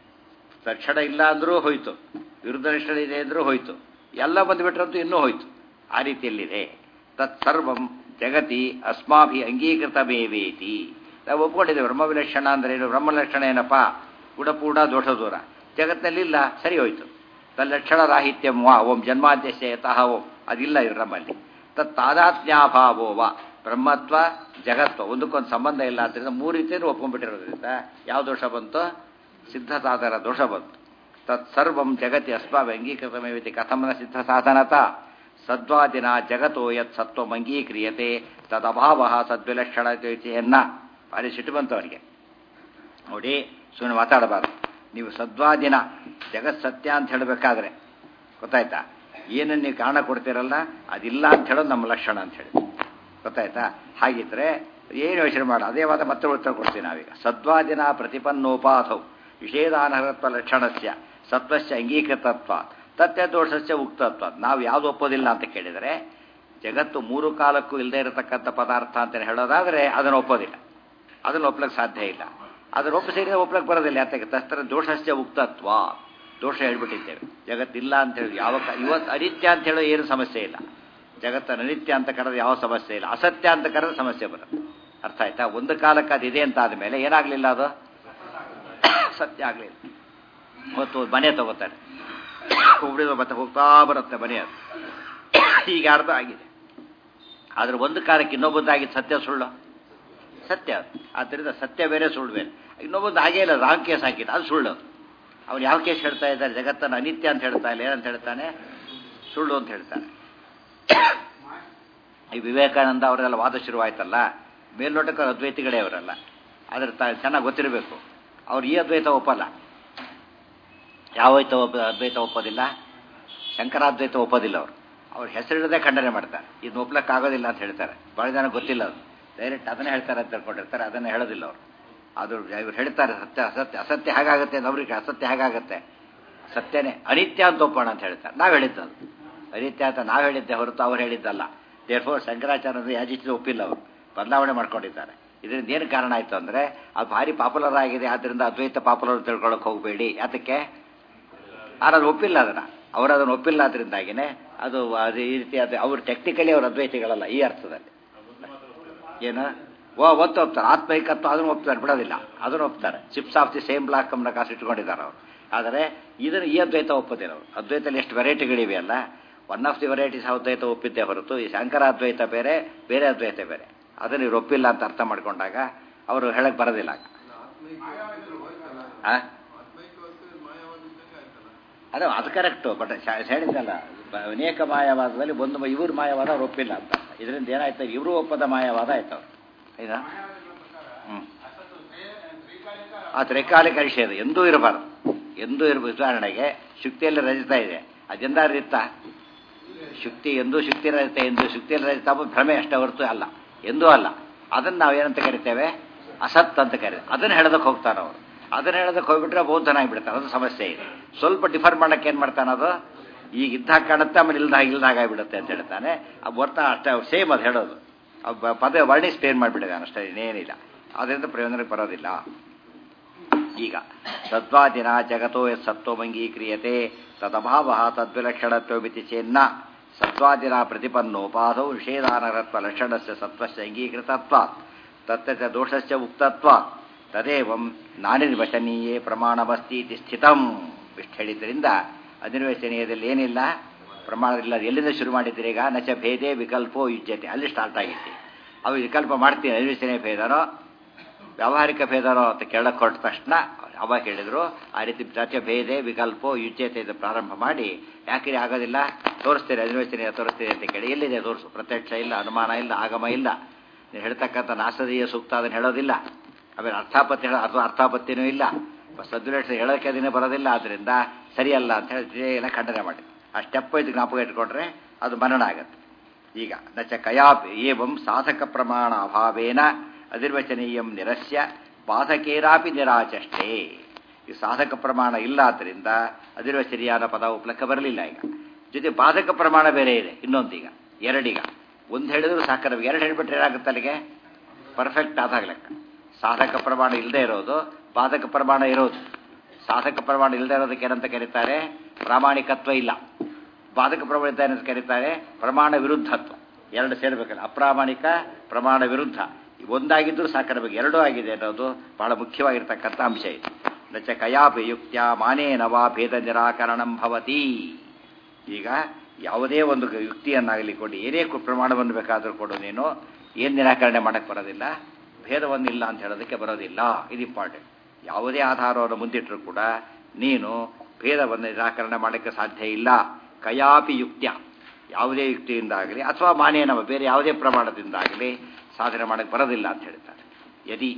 [SPEAKER 1] ಲಕ್ಷಣ ಇಲ್ಲ ಅಂದರೂ ಹೋಯ್ತು ವಿರುದ್ಧ ಲಕ್ಷಣ ಇದೆ ಅಂದರೂ ಹೋಯ್ತು ಎಲ್ಲ ಬಂದುಬಿಟ್ರಂತೂ ಇನ್ನೂ ಹೋಯ್ತು ಆ ರೀತಿಯಲ್ಲಿದೆ ತತ್ಸರ್ವಂ ಜಗತಿ ಅಸ್ಮಾಭಿ ಅಂಗೀಕೃತಮೇವೇತಿ ನಾವು ಒಪ್ಕೊಂಡಿದ್ದೇವೆ ಬ್ರಹ್ಮವಿಲಕ್ಷಣ ಅಂದ್ರೆ ಏನು ಬ್ರಹ್ಮಲಕ್ಷಣ ಏನಪ್ಪ ಉಡಪೂಡ ದೋಷ ದೂರ ಜಗತ್ತಿನಲ್ಲಿಲ್ಲ ಸರಿ ಹೋಯ್ತು ತಲ್ಲಕ್ಷಣ ರಾಹಿತ್ಯಂ ವಾ ಓಂ ಜನ್ಮಾದ್ಯಸ್ಯ ಯತಃ ಓಂ ಅದಿಲ್ಲ ಇವ್ರು ನಮ್ಮಲ್ಲಿ ತತ್ ತಾದಾತ್ಮ್ಯಾಭಾವೋ ವಾ ಬ್ರಹ್ಮತ್ವ ಜಗತ್ವ ಒಂದಕ್ಕೊಂದು ಸಂಬಂಧ ಇಲ್ಲ ಆದ್ದರಿಂದ ಮೂರು ರೀತಿಯಲ್ಲಿ ಒಪ್ಕೊಂಡ್ಬಿಟ್ಟಿರೋದ್ರಿಂದ ಯಾವ ದೋಷ ಬಂತು ಸಿದ್ಧ ಸಾಧನ ದೋಷ ಬಂತು ತತ್ಸರ್ವಂ ಜಗತಿ ಅಸ್ಮಾಭಿ ಅಂಗೀಕೃತಮೇವಿತಿ ಕಥಮನ ಸಿದ್ಧ ಸಾಧನತ ಸದ್ವಾದಿನ ಜಗತ್ತೋ ಯತ್ ಸತ್ವಂ ಅಂಗೀಕ್ರಿಯತೆ ತದಭಾವ ಸದ್ವಿಲಕ್ಷಣತೆಯನ್ನ ಭಾರಿ ಸಿಟ್ಟು ಬಂತು ಅವರಿಗೆ ನೋಡಿ ಸುಮ್ಮನೆ ಮಾತಾಡಬಾರ್ದು ನೀವು ಸದ್ವಾದಿನ ಜಗತ್ ಸತ್ಯ ಅಂತ ಹೇಳಬೇಕಾದ್ರೆ ಗೊತ್ತಾಯ್ತಾ ಏನನ್ನು ನೀವು ಕಾರಣ ಕೊಡ್ತೀರಲ್ಲ ಅದಿಲ್ಲ ಅಂತ ಹೇಳೋದು ನಮ್ಮ ಲಕ್ಷಣ ಅಂತ ಹೇಳಿ ಗೊತ್ತಾಯ್ತಾ ಹಾಗಿದ್ರೆ ಏನು ಯೋಚನೆ ಮಾಡ ಅದೇ ವಾದ ಮತ್ತೆ ಉತ್ತರ ಕೊಡ್ತೀವಿ ನಾವೀಗ ಸದ್ವಾದಿನ ಪ್ರತಿಪನ್ನೋಪಾಧೌ ವಿಷೇದಾನಹರತ್ವ ಲಕ್ಷಣಸ್ಯ ಸತ್ವಸ್ಯ ಅಂಗೀಕೃತತ್ವ ತತ್ಯ ದೋಷಸ್ಯ ಉಕ್ತತ್ವ ನಾವು ಯಾವುದು ಒಪ್ಪೋದಿಲ್ಲ ಅಂತ ಕೇಳಿದರೆ ಜಗತ್ತು ಮೂರು ಕಾಲಕ್ಕೂ ಇಲ್ಲದೆ ಇರತಕ್ಕಂಥ ಪದಾರ್ಥ ಅಂತ ಹೇಳೋದಾದರೆ ಅದನ್ನು ಒಪ್ಪೋದಿಲ್ಲ ಅದನ್ನು ಒಪ್ಲಕ್ಕೆ ಸಾಧ್ಯ ಇಲ್ಲ ಅದನ್ನು ಒಪ್ಪಿಸಿದ್ರೆ ಒಪ್ಲಕ್ಕೆ ಬರೋದಿಲ್ಲ ಯಾತಕ್ಕೆ ತಸ್ತರ ದೋಷಸ್ಯ ಉಕ್ತತ್ವ ದೋಷ ಹೇಳ್ಬಿಟ್ಟಿದ್ದೇವೆ ಜಗತ್ತಿಲ್ಲ ಅಂತ ಹೇಳಿ ಯಾವ ಇವತ್ತು ಅನಿತ್ಯ ಅಂತ ಹೇಳೋ ಏನು ಸಮಸ್ಯೆ ಇಲ್ಲ ಜಗತ್ತನ್ನು ಅನಿತ್ಯ ಅಂತ ಕರೆದ್ರೆ ಯಾವ ಸಮಸ್ಯೆ ಇಲ್ಲ ಅಸತ್ಯ ಅಂತ ಕರೆದ್ರೆ ಸಮಸ್ಯೆ ಬರುತ್ತೆ ಅರ್ಥ ಆಯ್ತಾ ಒಂದು ಕಾಲಕ್ಕೆ ಅದು ಇದೆ ಅಂತ ಆದಮೇಲೆ ಏನಾಗಲಿಲ್ಲ ಅದು ಸತ್ಯ ಆಗಲಿಲ್ಲ ಮತ್ತು ಮನೆ ತಗೋತಾರೆ ಹುಬ್ಳಿದ ಮತ್ತೆ ಹೋಗ್ತಾ ಬರುತ್ತೆ ಮನೆ ಅದು ಈಗ ಅರ್ಧ ಆಗಿದೆ ಆದರೆ ಒಂದು ಕಾಲಕ್ಕೆ ಇನ್ನೊಬ್ಬದ್ದಾಗಿದ್ದು ಸತ್ಯ ಸುಳ್ಳು ಸತ್ಯ ಅದು ಆದ್ದರಿಂದ ಸತ್ಯ ಬೇರೆ ಸುಳ್ಳು ಬೇರೆ ಇನ್ನೊಬ್ಬಂದು ಹಾಗೇ ಇಲ್ಲ ರಾಂಗ್ ಕೇಸ್ ಹಾಕಿದ್ದು ಅದು ಸುಳ್ಳು ಅವ್ನು ಯಾವ ಕೇಸ್ ಹೇಳ್ತಾ ಇದ್ದಾರೆ ಜಗತ್ತನ್ನು ಅನಿತ್ಯ ಅಂತ ಹೇಳ್ತಾ ಇಲ್ಲ ಏನಂತ ಹೇಳ್ತಾನೆ ಸುಳ್ಳು ಅಂತ ಹೇಳ್ತಾನೆ ಈ ವಿವೇಕಾನಂದ ಅವರೆಲ್ಲ ವಾದ ಶುರುವಾಯ್ತಲ್ಲ ಮೇಲ್ನೋಟಕ್ಕೆ ಅದ್ವೈತಿಗಳೇ ಅವರಲ್ಲ ಅದ್ರ ತ ಚೆನ್ನಾಗಿ ಗೊತ್ತಿರಬೇಕು ಅವ್ರು ಈ ಅದ್ವೈತ ಒಪ್ಪಲ್ಲ ಯಾವ ಅದ್ವೈತ ಒಪ್ಪ ಅದ್ವೈತ ಒಪ್ಪೋದಿಲ್ಲ ಶಂಕರಾದ್ವೈತ ಒಪ್ಪೋದಿಲ್ಲ ಅವರು ಅವ್ರ ಹೆಸರಿಡದೆ ಖಂಡನೆ ಮಾಡ್ತಾರೆ ಇದು ಒಪ್ಲಕ್ಕಾಗೋದಿಲ್ಲ ಅಂತ ಹೇಳ್ತಾರೆ ಭಾಳ ಜನ ಗೊತ್ತಿಲ್ಲ ಅದು ಡೈರೆಕ್ಟ್ ಅದನ್ನೇ ಹೇಳ್ತಾರೆ ಅಂತ ತಿಳ್ಕೊಂಡಿರ್ತಾರೆ ಅದನ್ನೇ ಹೇಳೋದಿಲ್ಲ ಅವರು ಅದು ಇವ್ರು ಹೇಳ್ತಾರೆ ಸತ್ಯ ಅಸತ್ಯ ಅಸತ್ಯ ಹೇಗಾಗುತ್ತೆ ಅಂತ ಅವ್ರಿಗೆ ಅಸತ್ಯ ಹೇಗಾಗುತ್ತೆ ಸತ್ಯನೇ ಅನಿತ್ಯ ಅಂತ ಒಪ್ಪೋಣ ಅಂತ ಹೇಳ್ತಾರೆ ನಾವು ಹೇಳಿದ್ದು ಅದು ಅನಿತ್ಯ ಅಂತ ನಾವು ಹೇಳಿದ್ದೆ ಹೊರತು ಅವ್ರು ಹೇಳಿದ್ದಲ್ಲ ದೇರ್ ಫೋರ್ ಶಂಕರಾಚಾರ್ಯರು ಯಾಜಿಸಿದ ಒಪ್ಪಿಲ್ಲ ಅವರು ಬದಲಾವಣೆ ಮಾಡ್ಕೊಂಡಿದ್ದಾರೆ ಇದರಿಂದ ಏನು ಕಾರಣ ಆಯಿತು ಅಂದರೆ ಅದು ಭಾರಿ ಪಾಪ್ಯುಲರ್ ಆಗಿದೆ ಆದ್ದರಿಂದ ಅದ್ವೈತ ಪಾಪ್ಯುಲರ್ ತಿಳ್ಕೊಳಕ್ಕೆ ಹೋಗಬೇಡಿ ಯಾತಕ್ಕೆ ಯಾರು ಒಪ್ಪಿಲ್ಲ ಅದನ್ನು ಅವರು ಅದನ್ನು ಒಪ್ಪಿಲ್ಲ ಅದರಿಂದಾಗಿನೇ ಅದು ಅದು ಈ ರೀತಿ ಅದು ಅವ್ರು ಟೆಕ್ನಿಕಲಿ ಅವ್ರ ಅದ್ವೈತಿಗಳಲ್ಲ ಈ ಅರ್ಥದಲ್ಲಿ ಏನು ಓ ಒತ್ತು ಒಪ್ತಾರೆ ಆತ್ಮೈಕತ್ವ ಅದನ್ನು ಒಪ್ತಾರೆ ಬಿಡೋದಿಲ್ಲ ಅದನ್ನು ಒಪ್ತಾರೆ chips of the same block ಕಮ್ಮನ ಕಾಸು ಇಟ್ಕೊಂಡಿದ್ದಾರೆ ಅವರು ಆದರೆ ಇದನ್ನು ಈ ಅದ್ವೈತ ಒಪ್ಪೋದಿಲ್ಲ ಅವರು ಅದ್ವೈತಲ್ಲಿ ಎಷ್ಟು ವೆರೈಟಿಗಳಿವೆ ಅಲ್ಲ one of the varieties Advaita ಒಪ್ಪಿದ್ದೆ ಹೊರತು ಈ ಶಂಕರ ಅದ್ವೈತ ಬೇರೆ ಬೇರೆ ಅದ್ವೈತ ಬೇರೆ ಅದನ್ನು ಇವ್ರು ಒಪ್ಪಿಲ್ಲ ಅಂತ ಅರ್ಥ ಮಾಡ್ಕೊಂಡಾಗ ಅವರು ಹೇಳಕ್ ಬರೋದಿಲ್ಲ ಆ? ಅದೇ ಅದು ಕರೆಕ್ಟು ಬಟ್ ಹೇಳಿದ್ದಲ್ಲ ಬ- ಅನೇಕ ಮಾಯವಾದದಲ್ಲಿ ಒಂದು ಮ- ಇವ್ರ ಮಾಯವಾದ ಅವ್ರು ಒಪ್ಪಿಲ್ಲ ಅಂತ ಇದರಿಂದ ಏನಾಯ್ತು ಇವರು ಒಪ್ಪದ ಮಾಯವಾದ ಆಯ್ತು ಅವ್ರು ಆಯ್ತಾ ಹ್ಞೂ ಆ ತ್ರಿಕಾಲಿಕ ನಿಷೇಧ ಎಂದೂ ಇರಬಾರ್ದು ಎಂದೂ ಇರಬೇಕು ಉದಾಹರಣೆಗೆ ಶುಕ್ತಿಯಲ್ಲಿ ರಜಿತ ಇದೆ ಅದೆಂದ ರಜಿತ ಶುಕ್ತಿ ಎಂದೂ ಶುಕ್ತಿ ರಜಿತ ಎಂದು ಶುಕ್ತಿಯಲ್ಲಿ ರಜಿತ ಅಂಬುದು ಭ್ರಮೆ ಅಷ್ಟೇ ಹೊರತು ಅಲ್ಲ ಎಂದೂ ಅಲ್ಲ ಅದನ್ನು ನಾವು ಏನಂತ ಕರಿತೇವೆ ಅಸತ್ ಅಂತ ಕರೀತೇವೆ ಅದನ್ನು ಹೇಳೋದಕ್ಕೆ ಹೋಗ್ತಾನೆ ಅವರು ಅದನ್ನು ಹೇಳೋದಕ್ಕೆ ಹೋಗ್ಬಿಟ್ರೆ ಬೌದ್ಧನಾಗಿಬಿಡ್ತಾನೆ ಅದು ಸಮಸ್ಯೆ ಇದೆ ಸ್ವಲ್ಪ ಡಿಫರ್ ಮಾಡಕ್ಕೆ ಏನು ಮಾಡ್ತಾನೆ ಅದು ಈಗ ಇದ್ದಾಗ ಕಾಣುತ್ತೆ ಆಮೇಲೆ ಇಲ್ದಾಗ ಇಲ್ದಾಗ ಆಗಿಬಿಡುತ್ತೆ ಅಂತ ಹೇಳ್ತಾನೆ ಅದು ಬರ್ತಾ ಅಷ್ಟೇ ಸೇಮ್ ಅದು ಹೇಳೋದು ಅವ್ ಬ- ಪದ ವರ್ಣಿಸಿ ಪೇನ್ ಮಾಡಿಬಿಟ್ಟಿದ್ದಾನೆ ಅಷ್ಟೇ ಇನ್ನೇನಿಲ್ಲ ಅದರಿಂದ ಪ್ರಯೋಜನಕ್ಕೆ ಬರೋದಿಲ್ಲ ಈಗ ತದ್ವಾದಿನ ಜಗತೋ ಯತ್ ಸತ್ವಮಂಗೀಕ್ರಿಯತೆ ತದಭಾವ ತದ್ವಿಲಕ್ಷಣತ್ವಮಿತಿ ಚೇನ್ನ ಸತ್ವಾದಿನ ಪ್ರತಿಪನ್ನೋಪಾದೌ ನಿಷೇಧಾನರತ್ವ ಲಕ್ಷಣಸ್ಯ ಸತ್ವಸ್ಯ ಅಂಗೀಕೃತತ್ವಾತ್ ತತ್ತ ದೋಷಸ್ಯ ಉಕ್ತತ್ವಾತ್ ತದೇವಂ ನಾನಿರ್ವಚನೀಯೇ ಪ್ರಮಾಣಮಸ್ತಿ ಇತಿ ಸ್ಥಿತಂ ಇಷ್ಟು ಹೇಳಿದ್ರಿಂದ ಅನಿರ್ವಚನೀಯದಲ್ಲಿ ಏನಿಲ್ಲ ಪ್ರಮಾಣವಿಲ್ಲ ಎಲ್ಲಿಂದ ಶುರು ಮಾಡಿದ್ದೀರಿ ಈಗ ನಚ ಭೇದೇ ವಿಕಲ್ಪೋ ಯುಜ್ಯತೆ ಅಲ್ಲಿ ಸ್ಟಾರ್ಟ್ ಆಗಿತ್ತು ಅವು ವಿಕಲ್ಪ ಮಾಡ್ತೀನಿ ಅನಿರ್ವಚನೀಯ ಭೇದನೋ ವ್ಯಾವಹಾರಿಕ ಭೇದನೋ ಅಂತ ಕೇಳಕ್ಕೆ ಹೊರಟ ತಕ್ಷಣ ಅವಾಗ ಹೇಳಿದ್ರು ಆ ರೀತಿ ಸತ್ಯ ಭೇದೆ ವಿಕಲ್ಪೋ ಯುಜ್ಯತೆ ಇದು ಪ್ರಾರಂಭ ಮಾಡಿ ಯಾಕೆ ಆಗೋದಿಲ್ಲ ತೋರಿಸ್ತೀರಿ ಅನಿರ್ವಚನೀಯ ತೋರಿಸ್ತೀರಿ ಅಂತ ಕೇಳಿ ಎಲ್ಲಿದೆ ತೋರಿಸು ಪ್ರತ್ಯಕ್ಷ ಇಲ್ಲ ಅನುಮಾನ ಇಲ್ಲ ಆಗಮ ಇಲ್ಲ ನೀವು ಹೇಳ್ತಕ್ಕಂಥ ನಾಸದೀಯ ಸೂಕ್ತ ಅದನ್ನು ಹೇಳೋದಿಲ್ಲ ಆಮೇಲೆ ಅರ್ಥಾಪತ್ತಿ ಹೇಳೋ ಅಥವಾ ಅರ್ಥಾಪತ್ತಿನೂ ಇಲ್ಲ ಸದ್ವಿಲೇಷ ಹೇಳೋಕ್ಕೆ ಅದನ್ನೇ ಬರೋದಿಲ್ಲ ಆದ್ದರಿಂದ ಸರಿಯಲ್ಲ ಅಂತ ಹೇಳಿ ಎಲ್ಲ ಖಂಡನೆ ಮಾಡಿ ಆ ಸ್ಟೆಪ್ ಇದು ಜ್ಞಾಪಕ ಇಟ್ಕೊಂಡ್ರೆ ಅದು ಮನನ ಆಗತ್ತೆ ಈಗ ನಚ ಕಯಾಪಿ ಏವಂ ಸಾಧಕ ಪ್ರಮಾಣ ಅಭಾವೇನ ಅನಿರ್ವಚನೀಯಂ ನಿರಸ್ಯ ಬಾಧಕೇರಾಪಿ ನಿರಾಚಷ್ಟೇ ಈ ಸಾಧಕ ಪ್ರಮಾಣ ಇಲ್ಲ ಆದ್ದರಿಂದ ಅನಿರ್ವಚನೀಯಾದ ಪದ ಉಪ್ಲಕ್ಕ ಬರಲಿಲ್ಲ ಈಗ ಜೊತೆ ಬಾಧಕ ಪ್ರಮಾಣ ಬೇರೆ ಇದೆ ಇನ್ನೊಂದೀಗ ಎರಡೀಗ ಒಂದು ಹೇಳಿದ್ರು ಸಾಕು ನಮಗೆ ಎರಡು ಹೇಳಿಬಿಟ್ರೆ ಏನಾಗುತ್ತೆ ಅಲ್ಲಿಗೆ ಪರ್ಫೆಕ್ಟ್ ಆದಾಗ ಲೆಕ್ಕ ಸಾಧಕ ಪ್ರಮಾಣ ಇಲ್ಲದೆ ಇರೋದು ಬಾಧಕ ಪ್ರಮಾಣ ಇರೋದು ಸಾಧಕ ಪ್ರಮಾಣ ಇಲ್ಲದೆ ಇರೋದಕ್ಕೆ ಏನಂತ ಕರೀತಾರೆ ಪ್ರಾಮಾಣಿಕತ್ವ ಇಲ್ಲ ಬಾಧಕ ಪ್ರಮಾಣ ಇದ್ದ ಏನಂತ ಕರೀತಾರೆ ಪ್ರಮಾಣ ವಿರುದ್ಧತ್ವ ಎರಡು ಸೇರ್ಬೇಕಲ್ಲ ಅಪ್ರಾಮಾಣಿಕ ಪ್ರಮಾಣ ವಿರುದ್ಧ ಒಂದಾಗಿದ್ದರೂ ಸಾಕಿರಬೇಕು ಎರಡೂ ಆಗಿದೆ ಅನ್ನೋದು ಬಹಳ ಮುಖ್ಯವಾಗಿರ್ತಕ್ಕಂಥ ಅಂಶ ಇದು ನಚ ಕಯಾಪಿ ಯುಕ್ತ್ಯ ಮಾನೇನವಾ ಭೇದ ನಿರಾಕರಣಂ ಭವತಿ ಈಗ ಯಾವುದೇ ಒಂದು ಯುಕ್ತಿಯನ್ನಾಗಲಿ ಕೊಡಿ ಏನೇ ಕು- ಪ್ರಮಾಣವನ್ನು ಬೇಕಾದರೂ ಕೊಡು ನೀನು ಏನು ನಿರಾಕರಣೆ ಮಾಡಕ್ಕೆ ಬರೋದಿಲ್ಲ ಭೇದವನ್ನಿಲ್ಲ ಅಂತ ಹೇಳೋದಕ್ಕೆ ಬರೋದಿಲ್ಲ ಇದು ಇಂಪಾರ್ಟೆಂಟ್ ಯಾವುದೇ ಆಧಾರವನ್ನು ಮುಂದಿಟ್ಟರೂ ಕೂಡ ನೀನು ಭೇದವನ್ನು ನಿರಾಕರಣೆ ಮಾಡೋಕ್ಕೆ ಸಾಧ್ಯ ಇಲ್ಲ ಕಯಾಪಿ ಯುಕ್ತ್ಯ ಯಾವುದೇ ಯುಕ್ತಿಯಿಂದಾಗಲಿ ಅಥವಾ ಮಾನೇನವ ಬೇರೆ ಯಾವುದೇ ಪ್ರಮಾಣದಿಂದಾಗಲಿ ಸಾಧನೆ ಮಾಡಕ್ಕೆ ಬರೋದಿಲ್ಲ ಅಂತ ಹೇಳ್ತಾರೆ ಯದಿ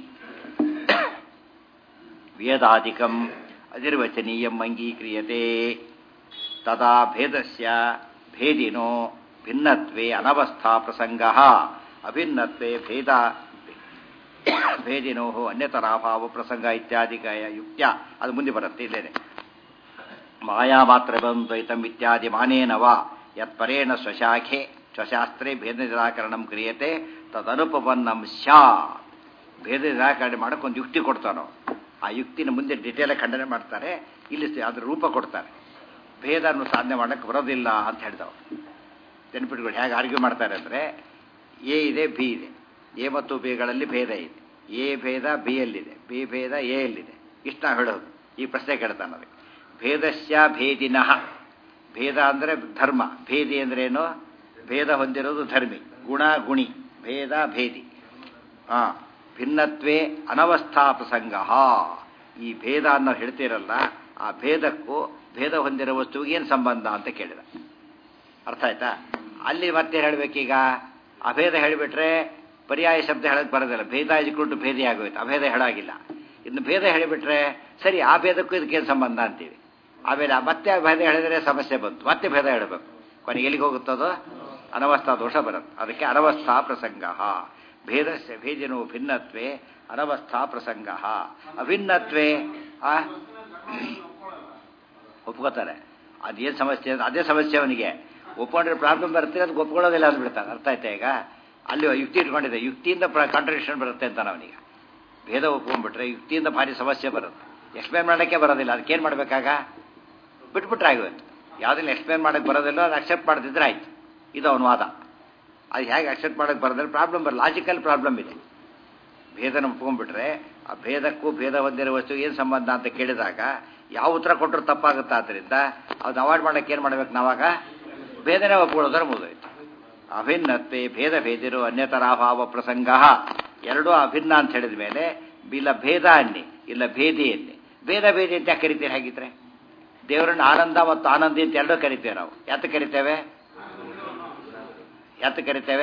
[SPEAKER 1] ವೇದಾಧಿಕಂ ಅನಿರ್ವಚನೀಯಂ ಅಂಗೀಕ್ರಿಯತೆ ತದಾ ಭೇದಸ್ಯ ಭೇದಿನೋ ಭಿನ್ನತ್ವೇ ಅನವಸ್ಥಾ ಪ್ರಸಂಗ ಅಭಿನ್ನತ್ವೇ ಭೇದ ಭೇದಿನೋ ಅನ್ಯತರಾಭಾವ ಪ್ರಸಂಗ ಇತ್ಯಾದಿ ಯುಕ್ತ್ಯ ಅದು ಮುಂದೆ ಬರುತ್ತೆ ಇಲ್ಲೇನೆ ಮಾಯಾ ಮಾತ್ರ ದ್ವೈತಂ ಇತ್ಯಾದಿ ಮಾನೇನವ ಯತ್ಪರೇಣ ಸ್ವಶಾಖೆ ಸ್ವಶಾಸ್ತ್ರೇ ಭೇದ ನಿರಾಕರಣಂ ಕ್ರಿಯತೆ ತದನುಪಪನ್ನಂ ಸ್ಯಾತ್ ಭೇದ ನಿರಾಕರಣೆ ಮಾಡಕ್ಕೆ ಒಂದು ಯುಕ್ತಿ ಕೊಡ್ತಾನೋ ಆ ಯುಕ್ತಿನ ಮುಂದೆ ಡಿಟೇಲ್ ಖಂಡನೆ ಮಾಡ್ತಾರೆ ಇಲ್ಲಿ ಅದ್ರ ರೂಪ ಕೊಡ್ತಾರೆ ಭೇದನ್ನು ಸಾಧನೆ ಮಾಡಕ್ಕೆ ಬರೋದಿಲ್ಲ ಅಂತ ಹೇಳಿದವರು ನೆನಪಿಟ್ಕೊಂಡು ಹೇಗೆ ಆರ್ಗ್ಯೂ ಮಾಡ್ತಾರೆ ಅಂದರೆ ಎ ಇದೆ ಬಿ ಇದೆ ಎ ಮತ್ತು ಬಿಗಳಲ್ಲಿ ಭೇದ ಇದೆ ಎ ಭೇದ ಬಿ ಯಲ್ಲಿದೆ ಬಿ ಭೇದ ಎ ಯಲ್ಲಿದೆ ಇಷ್ಟ ನಾವು ಹೇಳೋದು ಈ ಪ್ರಶ್ನೆ ಕೇಳ್ತಾನೆ ಅದಕ್ಕೆ ಭೇದಸ್ಯ ಭೇದಿನಃ ಭೇದ ಅಂದರೆ ಧರ್ಮ ಭೇದಿ ಅಂದ್ರೆ ಏನು ಭೇದ ಹೊಂದಿರೋದು ಧರ್ಮಿ ಗುಣ ಗುಣಿ ಭೇದ ಭೇದಿ ಹಾಂ ಭಿನ್ನತ್ವೇ ಅನವಸ್ಥಾ ಪ್ರಸಂಗ ಈ ಭೇದ ಅನ್ನೋ ಹೇಳ್ತೀರಲ್ಲ ಆ ಭೇದಕ್ಕೂ ಭೇದ ಹೊಂದಿರೋ ವಸ್ತುವಿಗೆ ಏನು ಸಂಬಂಧ ಅಂತ ಕೇಳಿದ ಅರ್ಥ ಆಯ್ತಾ ಅಲ್ಲಿ ಮತ್ತೆ ಹೇಳಬೇಕೀಗ ಅಭೇದ ಹೇಳಿಬಿಟ್ರೆ ಪರ್ಯಾಯ ಶಬ್ದ ಹೇಳಕ್ ಬರೋದಿಲ್ಲ ಭೇದ ಇಜ್ಕೊಂಡು ಭೇದಿ ಆಗೋಯ್ತು ಅಭೇದ ಹೇಳಾಗಿಲ್ಲ ಇನ್ನು ಭೇದ ಹೇಳಿಬಿಟ್ರೆ ಸರಿ ಆ ಭೇದಕ್ಕೂ ಇದಕ್ಕೇನು ಸಂಬಂಧ ಅಂತೀವಿ ಆಮೇಲೆ ಆ ಮತ್ತೆ ಆ ಭೇದ ಹೇಳಿದ್ರೆ ಸಮಸ್ಯೆ ಬಂತು ಮತ್ತೆ ಭೇದ ಹೇಳಬೇಕು ಕೊನೆಗೆ ಎಲ್ಲಿಗೆ ಹೋಗುತ್ತದೋ ಅನವಸ್ಥಾ ದೋಷ ಬರುತ್ತೆ ಅದಕ್ಕೆ ಅನವಸ್ಥಾ ಪ್ರಸಂಗ ಭೇದಸ್ಯ ಭೇದಿನೋ ಭಿನ್ನತ್ವೇ ಅನವಸ್ಥಾ ಪ್ರಸಂಗ ಅಭಿನ್ನತ್ವೇ ಆ ಒಪ್ಕೋತಾರೆ ಅದೇನು ಸಮಸ್ಯೆ ಅಂದ್ರೆ ಅದೇ ಸಮಸ್ಯೆ ಅವನಿಗೆ ಒಪ್ಕೊಂಡ್ರೆ ಪ್ರಾಬ್ಲಮ್ ಬರುತ್ತೆ ಅದಕ್ಕೆ ಒಪ್ಕೊಳ್ಳೋದಿಲ್ಲ ಅಂದ್ಬಿಡ್ತಾನೆ ಅರ್ಥ ಆಯ್ತಾ ಈಗ ಅಲ್ಲಿ ಯುಕ್ತಿ ಇಟ್ಕೊಂಡಿದೆ ಯುಕ್ತಿಯಿಂದ ಕಾಂಟ್ರಡಿಕ್ಷನ್ ಬರುತ್ತೆ ಅಂತಾನೆ ಅವನಿಗೆ ಭೇದ ಒಪ್ಕೊಂಡ್ಬಿಟ್ರೆ ಯುಕ್ತಿಯಿಂದ ಭಾರಿ ಸಮಸ್ಯೆ ಬರುತ್ತೆ ಎಕ್ಸ್ಪ್ಲೇನ್ ಮಾಡೋಕ್ಕೆ ಬರೋದಿಲ್ಲ ಅದಕ್ಕೇನು ಮಾಡಬೇಕಾಗ ಬಿಟ್ಬಿಟ್ರೆ ಆಗೋಯ್ತು ಯಾವುದನ್ನ ಎಕ್ಸ್ಪ್ಲೇನ್ ಮಾಡೋಕ್ಕೆ ಬರೋದಿಲ್ಲ ಅದು ಅಕ್ಸೆಪ್ಟ್ ಮಾಡದಿದ್ರೆ ಆಯ್ತು ಇದು ಅವನ ವಾದ ಅದು ಹೇಗೆ ಅಕ್ಸೆಪ್ಟ್ ಮಾಡೋಕ್ಕೆ ಬರೋದಿಲ್ಲ ಪ್ರಾಬ್ಲಮ್ ಬರ ಲಾಜಿಕಲ್ ಪ್ರಾಬ್ಲಮ್ ಇದೆ ಭೇದನ ಒಪ್ಕೊಂಡ್ಬಿಟ್ರೆ ಆ ಭೇದಕ್ಕೂ ಭೇದ ಹೊಂದಿರೋ ವಸ್ತು ಏನು ಸಂಬಂಧ ಅಂತ ಕೇಳಿದಾಗ ಯಾವ ಉತ್ತರ ಕೊಟ್ಟರು ತಪ್ಪಾಗುತ್ತೆ ಆದ್ದರಿಂದ ಅದು ಅವಾಯ್ಡ್ ಮಾಡೋಕ್ಕೆ ಏನು ಮಾಡ್ಬೇಕು ನಾವಾಗ ಭೇದನೆ ಒಪ್ಕೊಳ್ಳೋದ್ರ ಮುಗಿದೋಯ್ತು ಅಭಿನ್ನತ್ವೆ ಭೇದ ಭೇದಿರು ಅನ್ಯತರಾಭಾವ ಪ್ರಸಂಗ ಎರಡೂ ಅಭಿನ್ನ ಅಂತ ಹೇಳಿದ ಮೇಲೆ ಇಲ್ಲ ಭೇದ ಅನ್ನಿ ಇಲ್ಲ ಭೇದಿ ಅನ್ನಿ ಭೇದ ಭೇದಿ ಅಂತ ಯಾಕೆ ಕರಿತೀರಿ ಹಾಗಿದ್ರೆ ದೇವರನ್ನ ಆನಂದ ಮತ್ತು ಆನಂದಿ ಅಂತ ಎರಡೂ ಕರಿತೇವೆ ನಾವು ಯಾತ ಕರಿತೇವೆ ಯಾತ ಕರಿತೇವೆ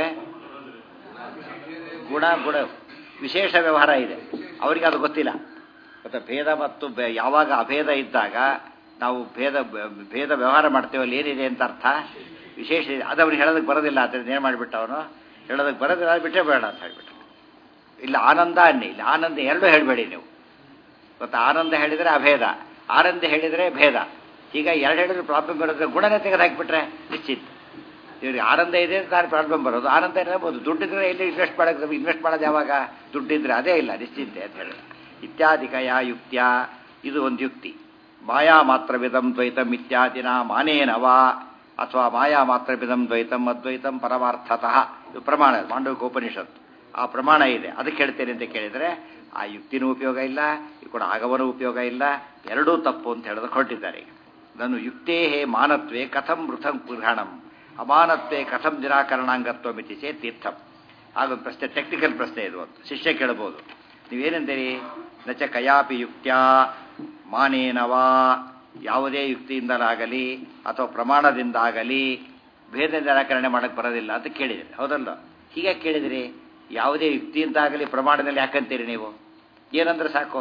[SPEAKER 1] ಗುಣ ಗುಣ ವಿಶೇಷ ವ್ಯವಹಾರ ಇದೆ ಅವರಿಗೆ ಅದು ಗೊತ್ತಿಲ್ಲ ಮತ್ತು ಭೇದ ಮತ್ತು ಬೆ- ಯಾವಾಗ ಅಭೇದ ಇದ್ದಾಗ ನಾವು ಭೇದ ಭೇದ ವ್ಯವಹಾರ ಮಾಡ್ತೇವೆ ಅಲ್ಲಿ ಏನಿದೆ ಅಂತ ಅರ್ಥ ವಿಶೇಷ ಇದೆ ಅದು ಅವ್ನಿಗೆ ಹೇಳೋದಕ್ಕೆ ಬರೋದಿಲ್ಲ ಅದರಿಂದ ಏನು ಮಾಡಿಬಿಟ್ಟ ಅವನು ಹೇಳೋದಕ್ಕೆ ಬರೋದಿಲ್ಲ ಅದು ಬಿಟ್ಟೇ ಬೇಡ ಅಂತ ಹೇಳ್ಬಿಟ್ಟು ಇಲ್ಲ ಆನಂದ ಅನ್ನಿ ಇಲ್ಲ ಆನಂದ ಎರಡೂ ಹೇಳಬೇಡಿ ನೀವು ಗೊತ್ತಾ ಆನಂದ ಹೇಳಿದರೆ ಅಭೇದ ಆನಂದ ಹೇಳಿದರೆ ಭೇದ ಈಗ ಎರಡು ಹೇಳಿದ್ರೆ ಪ್ರಾಬ್ಲಮ್ ಬರೋದ್ರೆ ಗುಣನೇ ತೆಗೆದು ಹಾಕಿಬಿಟ್ರೆ ನಿಶ್ಚಿತ ಇವ್ರಿಗೆ ಆನಂದ ಇದೆ ಅಂತ ನಾನು ಪ್ರಾಬ್ಲಮ್ ಬರೋದು ಆನಂದ ಇರಬಹುದು ದುಡ್ಡಿದ್ರೆ ಎಲ್ಲಿ ಇನ್ವೆಸ್ಟ್ ಮಾಡೋದು ಇನ್ವೆಸ್ಟ್ ಮಾಡೋದು ಯಾವಾಗ ದುಡ್ಡಿದ್ರೆ ಅದೇ ಇಲ್ಲ ನಿಶ್ಚಿಂತೆ ಅಂತ ಹೇಳಿ ಇತ್ಯಾದಿಕಯ ಯುಕ್ತ್ಯ ಇದು ಒಂದು ಯುಕ್ತಿ ಮಾಯಾ ಮಾತ್ರ ವಿಧಂ ದ್ವೈತಂ ಇತ್ಯಾದಿನ ಮಾನೇನವಾ ಅಥವಾ ಮಾಯಾ ಮಾತ್ರ ವಿಧಂ ದ್ವೈತಂ ಅದ್ವೈತಂ ಪರಮಾರ್ಥತಃ ಇದು ಪ್ರಮಾಣ ಮಾಂಡವಿಕೋಪನಿಷತ್ತು ಆ ಪ್ರಮಾಣ ಇದೆ ಅದಕ್ಕೆ ಹೇಳ್ತೇನೆ ಅಂತ ಕೇಳಿದರೆ ಆ ಯುಕ್ತಿನೂ ಉಪಯೋಗ ಇಲ್ಲ ಈ ಕೂಡ ಆಗವನೂ ಉಪಯೋಗ ಇಲ್ಲ ಎರಡೂ ತಪ್ಪು ಅಂತ ಹೇಳೋದು ಹೊರಟಿದ್ದಾರೆ ಈಗ ನಾನು ಯುಕ್ತೇ ಮಾನತ್ವೇ ಕಥಂ ಮೃತಂ ಗೃಹಣಂ ಅಮಾನತ್ವೇ ಕಥಂ ನಿರಾಕರಣಾಂಗತ್ವ ಮಿತಿ ಚೇ ತೀರ್ಥಂ ಆಗೊಂದು ಪ್ರಶ್ನೆ ಟೆಕ್ನಿಕಲ್ ಪ್ರಶ್ನೆ ಇದು ಅಂತ ಶಿಷ್ಯ ಕೇಳ್ಬೋದು ನೀವೇನೆಂದಿರಿ ನಚ ಕಯಾಪಿ ಯುಕ್ತ್ಯಾ ಮಾನೇನವಾ ಯಾವುದೇ ಯುಕ್ತಿಯಿಂದಲಾಗಲಿ ಅಥವಾ ಪ್ರಮಾಣದಿಂದಾಗಲಿ ಭೇದ ನಿರಾಕರಣೆ ಮಾಡಕ್ಕೆ ಬರೋದಿಲ್ಲ ಅಂತ ಕೇಳಿದಿರಿ ಹೌದಲ್ಲ ಹೀಗೆ ಕೇಳಿದಿರಿ ಯಾವುದೇ ಯುಕ್ತಿಯಿಂದಾಗಲಿ ಪ್ರಮಾಣದಲ್ಲಿ ಯಾಕಂತೀರಿ ನೀವು ಏನಂದ್ರೆ ಸಾಕು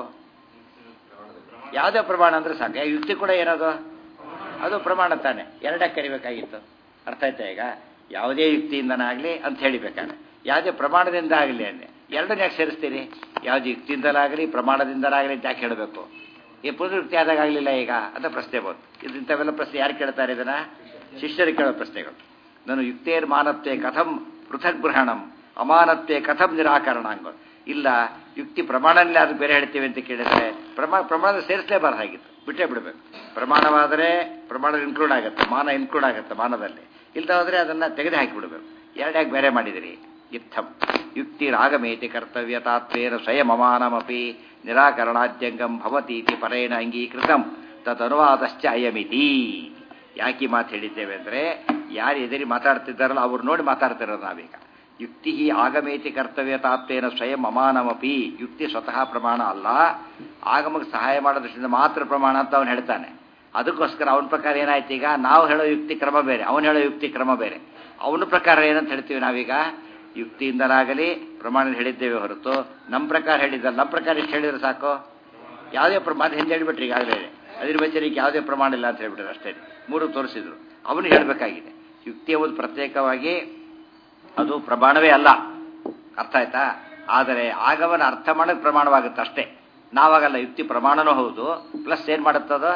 [SPEAKER 1] ಯಾವುದೇ ಪ್ರಮಾಣ ಅಂದ್ರೆ ಸಾಕು ಯಾ- ಯುಕ್ತಿ ಕೂಡ ಏನದು ಅದು ಪ್ರಮಾಣ ತಾನೆ ಎರಡಕ್ಕೆ ಕರಿಬೇಕಾಗಿತ್ತು ಅರ್ಥ ಆಯ್ತಾ ಈಗ ಯಾವುದೇ ಯುಕ್ತಿಯಿಂದನಾಗಲಿ ಅಂತ ಹೇಳಿಬೇಕಾದ್ರೆ ಯಾವುದೇ ಪ್ರಮಾಣದಿಂದ ಆಗಲಿ ಅನ್ನೆ ಎರಡನ್ನ ಯಾಕೆ ಸೇರಿಸ್ತೀರಿ ಯಾವುದೇ ಯುಕ್ತಿಯಿಂದಲಾಗಲಿ ಪ್ರಮಾಣದಿಂದಲಾಗಲಿ ಅಂತ ಯಾಕೆ ಹೇಳಬೇಕು ಈ ಪುನರುಕ್ತಿ ಆದಾಗ ಆಗಲಿಲ್ಲ ಈಗ ಅಂತ ಪ್ರಶ್ನೆ ಬಂತು ಇದು ಇಂಥವೆಲ್ಲ ಪ್ರಶ್ನೆ ಯಾರು ಕೇಳ್ತಾರೆ ಇದನ್ನ ಶಿಷ್ಯರಿಗೆ ಕೇಳೋ ಪ್ರಶ್ನೆಗಳು ನಾನು ಯುಕ್ತೇರ್ ಮಾನತ್ವೇ ಕಥಂ ಪೃಥಕ್ ಗ್ರಹಣಂ ಅಮಾನತ್ವೇ ಕಥಂ ನಿರಾಕರಣಾಂಗ ಇಲ್ಲ ಯುಕ್ತಿ ಪ್ರಮಾಣದಲ್ಲಿ ಅದು ಬೇರೆ ಹೇಳ್ತೀವಿ ಅಂತ ಕೇಳಿದ್ರೆ ಪ್ರಮಾಣ ಪ್ರಮಾಣ ಸೇರಿಸಲೇಬಾರ್ದಾಗಿತ್ತು ಬಿಟ್ಟೇ ಬಿಡಬೇಕು ಪ್ರಮಾಣವಾದರೆ ಪ್ರಮಾಣ ಇನ್ಕ್ಲೂಡ್ ಆಗುತ್ತೆ ಮಾನ ಇನ್ಕ್ಲೂಡ್ ಆಗುತ್ತೆ ಮಾನದಲ್ಲಿ ಇಲ್ದ ಹೋದ್ರೆ ಅದನ್ನ ತೆಗೆದು ಹಾಕಿಬಿಡಬೇಕು ಎರಡ್ಯಾಕೆ ಬೇರೆ ಮಾಡಿದಿರಿ ಇತ್ತಂ ಯುಕ್ತಿರಾಗಮೇತಿ ಕರ್ತವ್ಯತಾತ್ವೇನ ಸ್ವಯಂ ಅಮಾನಮಪಿ ನಿರಾಕರಣಾದ್ಯಂಗಂ ಭವತೀತಿ ಪರೇಣ ಅಂಗೀಕೃತಂ ತದನುವಾದಶ್ಚ ಅಯಮಿತಿ ಯಾಕೆ ಈ ಮಾತು ಹೇಳಿದ್ದೇವೆ ಅಂದರೆ ಯಾರು ಎದುರಿ ಮಾತಾಡ್ತಿದ್ದಾರಲ್ಲ ಅವ್ರು ನೋಡಿ ಮಾತಾಡ್ತಿರೋದು ನಾವೀಗ ಯುಕ್ತಿ ಆಗಮೇತಿ ಕರ್ತವ್ಯತಾತ್ವೇನ ಸ್ವಯಂ ಅಮಾನಮಪಿ ಯುಕ್ತಿ ಸ್ವತಃ ಪ್ರಮಾಣ ಅಲ್ಲ ಆಗಮಕ್ಕೆ ಸಹಾಯ ಮಾಡೋ ದೃಷ್ಟಿಯಿಂದ ಮಾತ್ರ ಪ್ರಮಾಣ ಅಂತ ಅವನು ಹೇಳ್ತಾನೆ ಅದಕ್ಕೋಸ್ಕರ ಅವನ ಪ್ರಕಾರ ಏನಾಯ್ತು ಈಗ ನಾವು ಹೇಳೋ ಯುಕ್ತಿ ಕ್ರಮ ಬೇರೆ ಅವನು ಹೇಳೋ ಯುಕ್ತಿ ಕ್ರಮ ಬೇರೆ ಅವನ ಪ್ರಕಾರ ಏನಂತ ಹೇಳ್ತೀವಿ ನಾವೀಗ ಯುಕ್ತಿಯಿಂದಲಾಗಲಿ ಪ್ರಮಾಣ ಹೇಳಿದ್ದೇವೆ ಹೊರತು ನಮ್ಮ ಪ್ರಕಾರ ಹೇಳಿದ್ದಲ್ಲ ನಮ್ಮ ಪ್ರಕಾರ ಇಷ್ಟು ಹೇಳಿದ್ರೆ ಸಾಕು ಯಾವುದೇ ಪ್ರಮಾಣ ಹಿಂದೆ ಹೇಳಿಬಿಟ್ರಿ ಈಗಾಗಲೇ ಅದ್ರ ಬಚ್ಚರಿಗೆ ಯಾವುದೇ ಪ್ರಮಾಣ ಇಲ್ಲ ಅಂತ ಹೇಳ್ಬಿಟ್ರೆ ಅಷ್ಟೇ ಮೂರು ತೋರಿಸಿದ್ರು ಅವನು ಹೇಳಬೇಕಾಗಿದೆ ಯುಕ್ತಿ ಎಂಬುದು ಪ್ರತ್ಯೇಕವಾಗಿ ಅದು ಪ್ರಮಾಣವೇ ಅಲ್ಲ ಅರ್ಥ ಆಯ್ತಾ ಆದರೆ ಆಗವನ್ನ ಅರ್ಥ ಮಾಡೋಕ್ಕೆ ಪ್ರಮಾಣವಾಗುತ್ತೆ ಅಷ್ಟೇ ನಾವಾಗಲ್ಲ ಯುಕ್ತಿ ಪ್ರಮಾಣನೂ ಹೌದು ಪ್ಲಸ್ ಏನು ಮಾಡುತ್ತದು